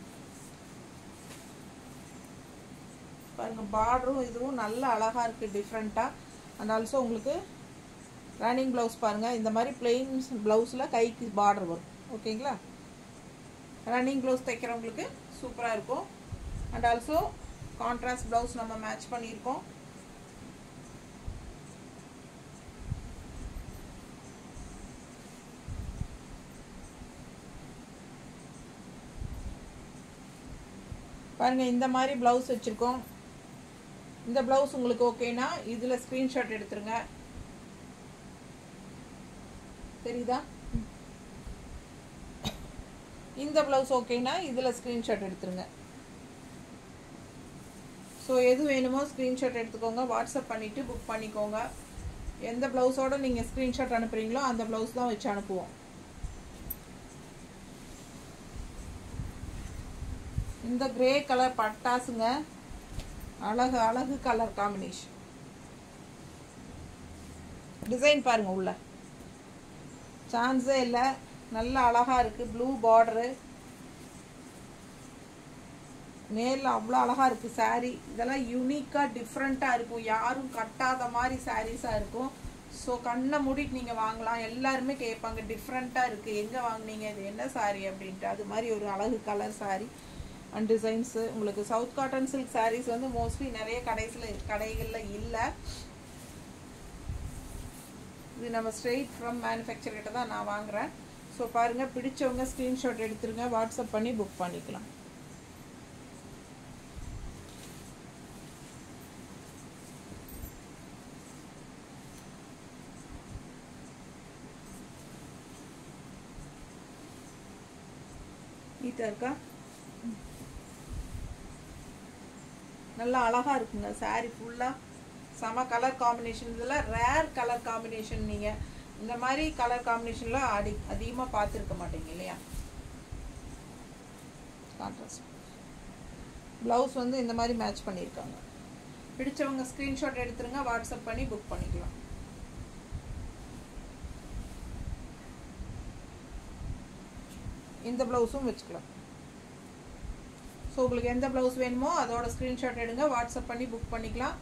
பாருங்க பார்டரும் இதுவும் நல்ல அழகாக இருக்குது டிஃப்ரெண்ட்டாக அண்ட் ஆல்சோ உங்களுக்கு ரன்னிங் ப்ளவுஸ் பாருங்கள் இந்த மாதிரி பிளெயின் ப்ளவுஸில் கைக்கு பார்டர் வரும் ஓகேங்களா ரன்னிங் ப்ளவுஸ் தைக்கிறவங்களுக்கு சூப்பராக இருக்கும் அண்ட் ஆல்சோ கான்ட்ராஸ்ட் ப்ளவுஸ் நம்ம மேட்ச் பண்ணியிருக்கோம் பாருங்க இந்த மாதிரி ப்ளவுஸ் வச்சுருக்கோம் இந்த ப்ளவுஸ் உங்களுக்கு ஓகேனா இதில் ஸ்க்ரீன்ஷாட் எடுத்துருங்க தெரியுதா இந்த ப்ளவுஸ் ஓகேனா இதில் ஸ்க்ரீன்ஷாட் எடுத்துருங்க ஸோ எது வேணுமோ ஸ்க்ரீன்ஷாட் எடுத்துக்கோங்க வாட்ஸ்அப் பண்ணிவிட்டு புக் பண்ணிக்கோங்க எந்த ப்ளவுஸோட நீங்கள் ஸ்க்ரீன்ஷாட் அனுப்புகிறீங்களோ அந்த ப்ளவுஸ் தான் வச்சு அனுப்புவோம் இந்த கிரே கலர் பட்டாசுங்க அழகு அழகு கலர் காம்பினேஷன் டிசைன் பாருங்க உள்ள சான்ஸே இல்லை நல்ல அழகா இருக்கு ப்ளூ பார்டரு நேரில் அவ்வளோ அழகா இருக்கு saree இதெல்லாம் யூனிக்காக டிஃப்ரெண்ட்டாக இருக்கும் யாரும் கட்டாத மாதிரி சாரீஸாக இருக்கும் ஸோ கண்ணை மூடிட்டு நீங்கள் வாங்கலாம் எல்லாருமே கேட்பாங்க டிஃப்ரெண்ட்டாக இருக்குது எங்கே வாங்குனீங்க இது என்ன saree அப்படின்ட்டு அது மாதிரி ஒரு அழகு கலர் saree அண்ட் டிசைன்ஸு உங்களுக்கு சவுத் காட்டன் சில்க் sarees வந்து மோஸ்ட்லி நிறைய கடைசில் கடைகளில் இல்லை இது நம்ம ஸ்ட்ரெயிட் ஃப்ரம் மேனுஃபேக்சர் கிட்ட தான் நான் வாங்குறேன் ஸோ பாருங்கள் பிடிச்சவங்க ஸ்க்ரீன்ஷாட் எடுத்துருங்க வாட்ஸ்அப் பண்ணி புக் பண்ணிக்கலாம் நீட்டாக இருக்கா நல்லா அழகா இருக்குங்க saree ஃபுல்லாக செம கலர் காம்பினேஷன் இதில் ரேர் கலர் காம்பினேஷன் நீங்கள் இந்த மாதிரி கலர் காம்பினேஷன்லாம் அடி அதிகமாக பார்த்துருக்க மாட்டீங்க இல்லையா கான்ட்ராஸ்ட் ப்ளவுஸ் வந்து இந்த மாதிரி மேட்ச் பண்ணியிருக்காங்க பிடிச்சவங்க ஸ்க்ரீன்ஷாட் எடுத்துருங்க வாட்ஸ்அப் பண்ணி புக் பண்ணிக்கலாம் இந்த ப்ளவுஸும் வச்சுக்கலாம் ஸோ உங்களுக்கு எந்த ப்ளவுஸ் வேணுமோ அதோட ஸ்க்ரீன்ஷாட் எடுங்க வாட்ஸ்அப் பண்ணி புக் பண்ணிக்கலாம்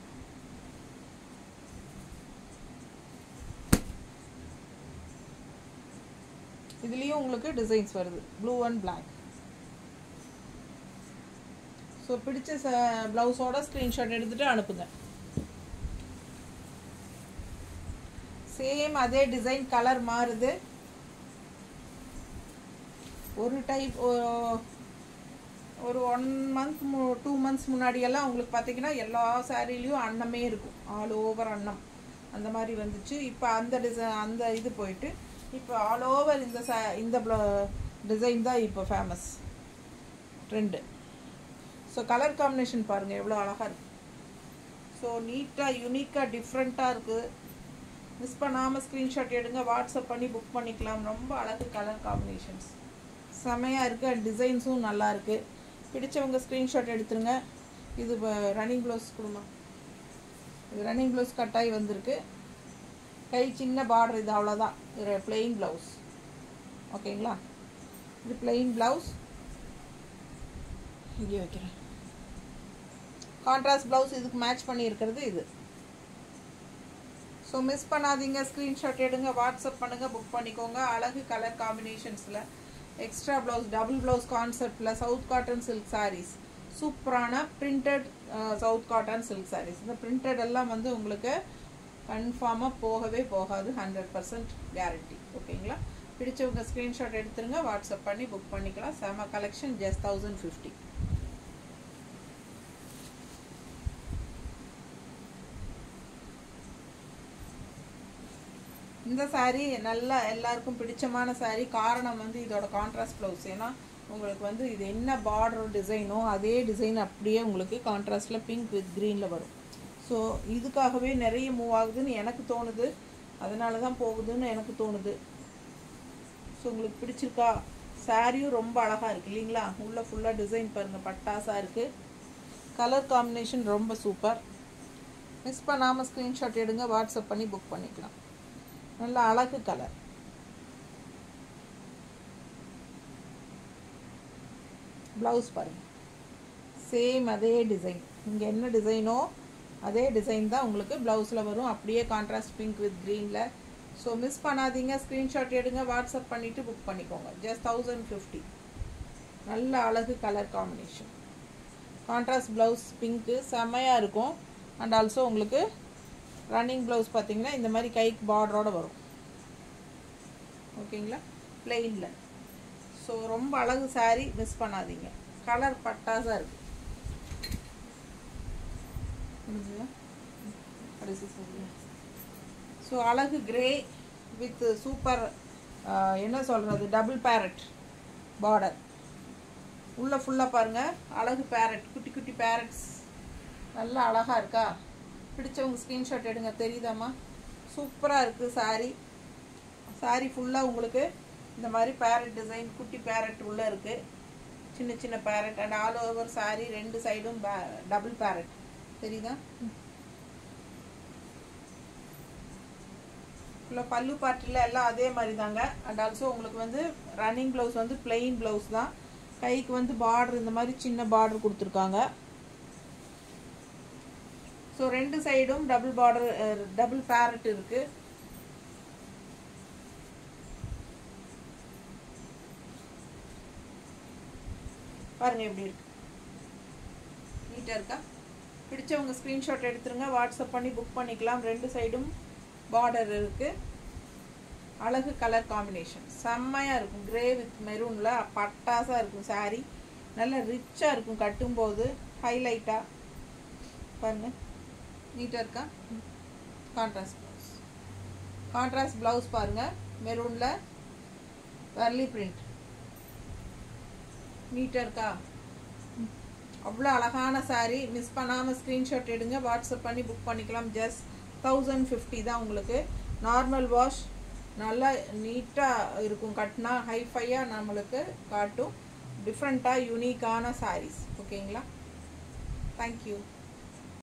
இதுலேயும் உங்களுக்கு டிசைன்ஸ் வருது ப்ளூ அண்ட் பிளாக் ஸோ பிடிச்ச ச ப்ளவுஸோட ஸ்க்ரீன்ஷாட் எடுத்துகிட்டு அனுப்புங்க சேம் அதே டிசைன் கலர் மாறுது ஒரு டைப் ஒரு ஒன் மந்த் டூ மந்த்ஸ் முன்னாடியெல்லாம் உங்களுக்கு பார்த்தீங்கன்னா எல்லா சாரீலையும் அன்னமே இருக்கும் ஆல் ஓவர் அன்னம் அந்த மாதிரி வந்துச்சு இப்போ அந்த டிசை அந்த இது போயிட்டு இப்போ ஆல் ஓவர் இந்த சா இந்த டிசைன் தான் இப்போ famous trend so colour combination பாருங்கள் எவ்வளோ அழகாக இருக்குது ஸோ நீட்டாக யூனிக்காக டிஃப்ரெண்ட்டாக இருக்குது மிஸ் பண்ணாமல் ஸ்க்ரீன்ஷாட் எடுங்க வாட்ஸ்அப் பண்ணி புக் பண்ணிக்கலாம் ரொம்ப அழகு கலர் காம்பினேஷன்ஸ் செமையாக இருக்குது டிசைன்ஸும் நல்லா இருக்குது பிடிச்சவங்க ஸ்க்ரீன்ஷாட் எடுத்துருங்க இது ரன்னிங் ப்ளவுஸ் கொடுமா இது ரன்னிங் ப்ளவுஸ் கட்டாகி வந்திருக்கு கை சின்ன பார்டர் இது அவ்வளோதான் இது பிளெயின் ப்ளவுஸ் ஓகேங்களா இது பிளெயின் ப்ளவுஸ் இங்கே வைக்கிறேன் கான்ட்ராஸ்ட் ப்ளவுஸ் இதுக்கு மேட்ச் பண்ணியிருக்கிறது இது ஸோ மிஸ் பண்ணாதீங்க ஸ்க்ரீன்ஷாட் எடுங்க வாட்ஸ்அப் பண்ணுங்கள் புக் பண்ணிக்கோங்க அழகு கலர் காம்பினேஷன்ஸில் எக்ஸ்ட்ரா ப்ளவுஸ் டபுள் ப்ளவுஸ் கான்செப்டில் சவுத் காட்டன் சில்க் சாரீஸ் சூப்பரான printed south cotton silk saris இந்த பிரிண்டட் எல்லாம் வந்து உங்களுக்கு கன்ஃபார்மாக போகவே போகாது ஹண்ட்ரட் பர்சன்ட் கேரண்டி ஓகேங்களா பிடிச்சவங்க ஸ்க்ரீன்ஷாட் எடுத்துருங்க வாட்ஸ்அப் பண்ணி புக் பண்ணிக்கலாம் செம கலெக்ஷன் ஜஸ்ட் தௌசண்ட் ஃபிஃப்டி இந்த சாரீ நல்லா எல்லாருக்கும் பிடிச்சமான சாரீ காரணம் வந்து இதோட கான்ட்ராஸ்ட் ப்ளவுஸ் ஏன்னா உங்களுக்கு வந்து இது என்ன பார்டர் டிசைனோ அதே டிசைன் அப்படியே உங்களுக்கு கான்ட்ராஸ்டில் பிங்க் வித் க்ரீனில் வரும் ஸோ இதுக்காகவே நிறைய மூவ் ஆகுதுன்னு எனக்கு தோணுது அதனால தான் போகுதுன்னு எனக்கு தோணுது ஸோ உங்களுக்கு பிடிச்சிருக்கா சாரியும் ரொம்ப அழகாக இருக்குது இல்லைங்களா உள்ளே ஃபுல்லாக டிசைன் பாருங்கள் பட்டாசாக இருக்குது கலர் காம்பினேஷன் ரொம்ப சூப்பர் மிஸ் பண்ணாமல் ஸ்க்ரீன்ஷாட் எடுங்க வாட்ஸ்அப் பண்ணி புக் பண்ணிக்கலாம் நல்ல அழகு கலர் ப்ளவுஸ் பாருங்கள் சேம் அதே டிசைன் இங்கே என்ன டிசைனோ அதே டிசைன் தான் உங்களுக்கு ப்ளவுஸில் வரும் அப்படியே கான்ட்ராஸ்ட் பிங்க் வித் க்ரீனில் ஸோ மிஸ் பண்ணாதீங்க ஸ்க்ரீன்ஷாட் எடுங்க வாட்ஸ்அப் பண்ணிவிட்டு புக் பண்ணிக்கோங்க ஜஸ்ட் தௌசண்ட் ஃபிஃப்டி நல்ல அழகு கலர் காம்பினேஷன் கான்ட்ராஸ்ட் ப்ளவுஸ் பிங்க்கு செம்மையாக இருக்கும் அண்ட் ஆல்சோ உங்களுக்கு ரன்னிங் ப்ளவுஸ் பார்த்தீங்கன்னா இந்த மாதிரி கைக்கு பார்டரோடு வரும் ஓகேங்களா பிளெயினில் ஸோ ரொம்ப அழகு சாரீ மிஸ் பண்ணாதீங்க கலர் பட்டாசாக இருக்குது ஸோ அழகு கிரே வித் சூப்பர் என்ன சொல்கிறது டபுள் பேரட் பார்டர் உள்ளே ஃபுல்லாக பாருங்கள் அழகு பேரட் குட்டி குட்டி பேரட்ஸ் நல்லா அழகாக இருக்கா பிடிச்சவங்க ஸ்க்ரீன்ஷாட் எடுங்க தெரியுதாம்மா சூப்பராக இருக்குது சாரீ சாரீ ஃபுல்லாக உங்களுக்கு இந்த மாதிரி பேரட் டிசைன் குட்டி பேரட் உள்ளே இருக்குது சின்ன சின்ன parrot and all over sari ரெண்டு சைடும் டபுள் பேரட் தெரியுதா ஃபுல்லாக பல்லு பாட்டில் எல்லாம் அதே மாதிரி தாங்க அண்ட் ஆல்சோ உங்களுக்கு வந்து ரன்னிங் ப்ளவுஸ் வந்து பிளெயின் ப்ளவுஸ் தான் கைக்கு வந்து பார்டர் இந்த மாதிரி சின்ன பார்டர் கொடுத்துருக்காங்க ஸோ ரெண்டு சைடும் டபுள் பார்டர் டபுள் பேரட் இருக்கு பாருங்க எப்படி இருக்கு நீட்டாக இருக்கா பிடிச்சவங்க ஸ்க்ரீன்ஷாட் எடுத்துருங்க வாட்ஸ்அப் பண்ணி புக் பண்ணிக்கலாம் ரெண்டு சைடும் பார்டர் இருக்கு அழகு கலர் காம்பினேஷன் செம்மையாக இருக்கும் கிரே வித் மெரூனில் பட்டாசாக இருக்கும் சாரீ நல்லா ரிச்சாக இருக்கும் கட்டும்போது ஹைலைட்டாக பாருங்கள் நீட்டாக இருக்கா கான்ட்ராஸ்ட் ப்ளவுஸ் கான்ட்ராஸ்ட் ப்ளவுஸ் பாருங்கள் மெரூனில் வர்லி பிரிண்ட் நீட்டாக இருக்கா அவ்வளோ அழகான சாரீ மிஸ் பண்ணாமல் ஸ்க்ரீன்ஷாட் எடுங்க வாட்ஸ்அப் பண்ணி புக் பண்ணிக்கலாம் ஜஸ்ட் தௌசண்ட் ஃபிஃப்டி தான் உங்களுக்கு நார்மல் வாஷ் நல்லா நீட்டாக இருக்கும் கட்டினா ஹைஃபையாக நம்மளுக்கு காட்டும் டிஃப்ரெண்ட்டாக யூனிக்கான சாரீஸ் ஓகேங்களா தேங்க்யூ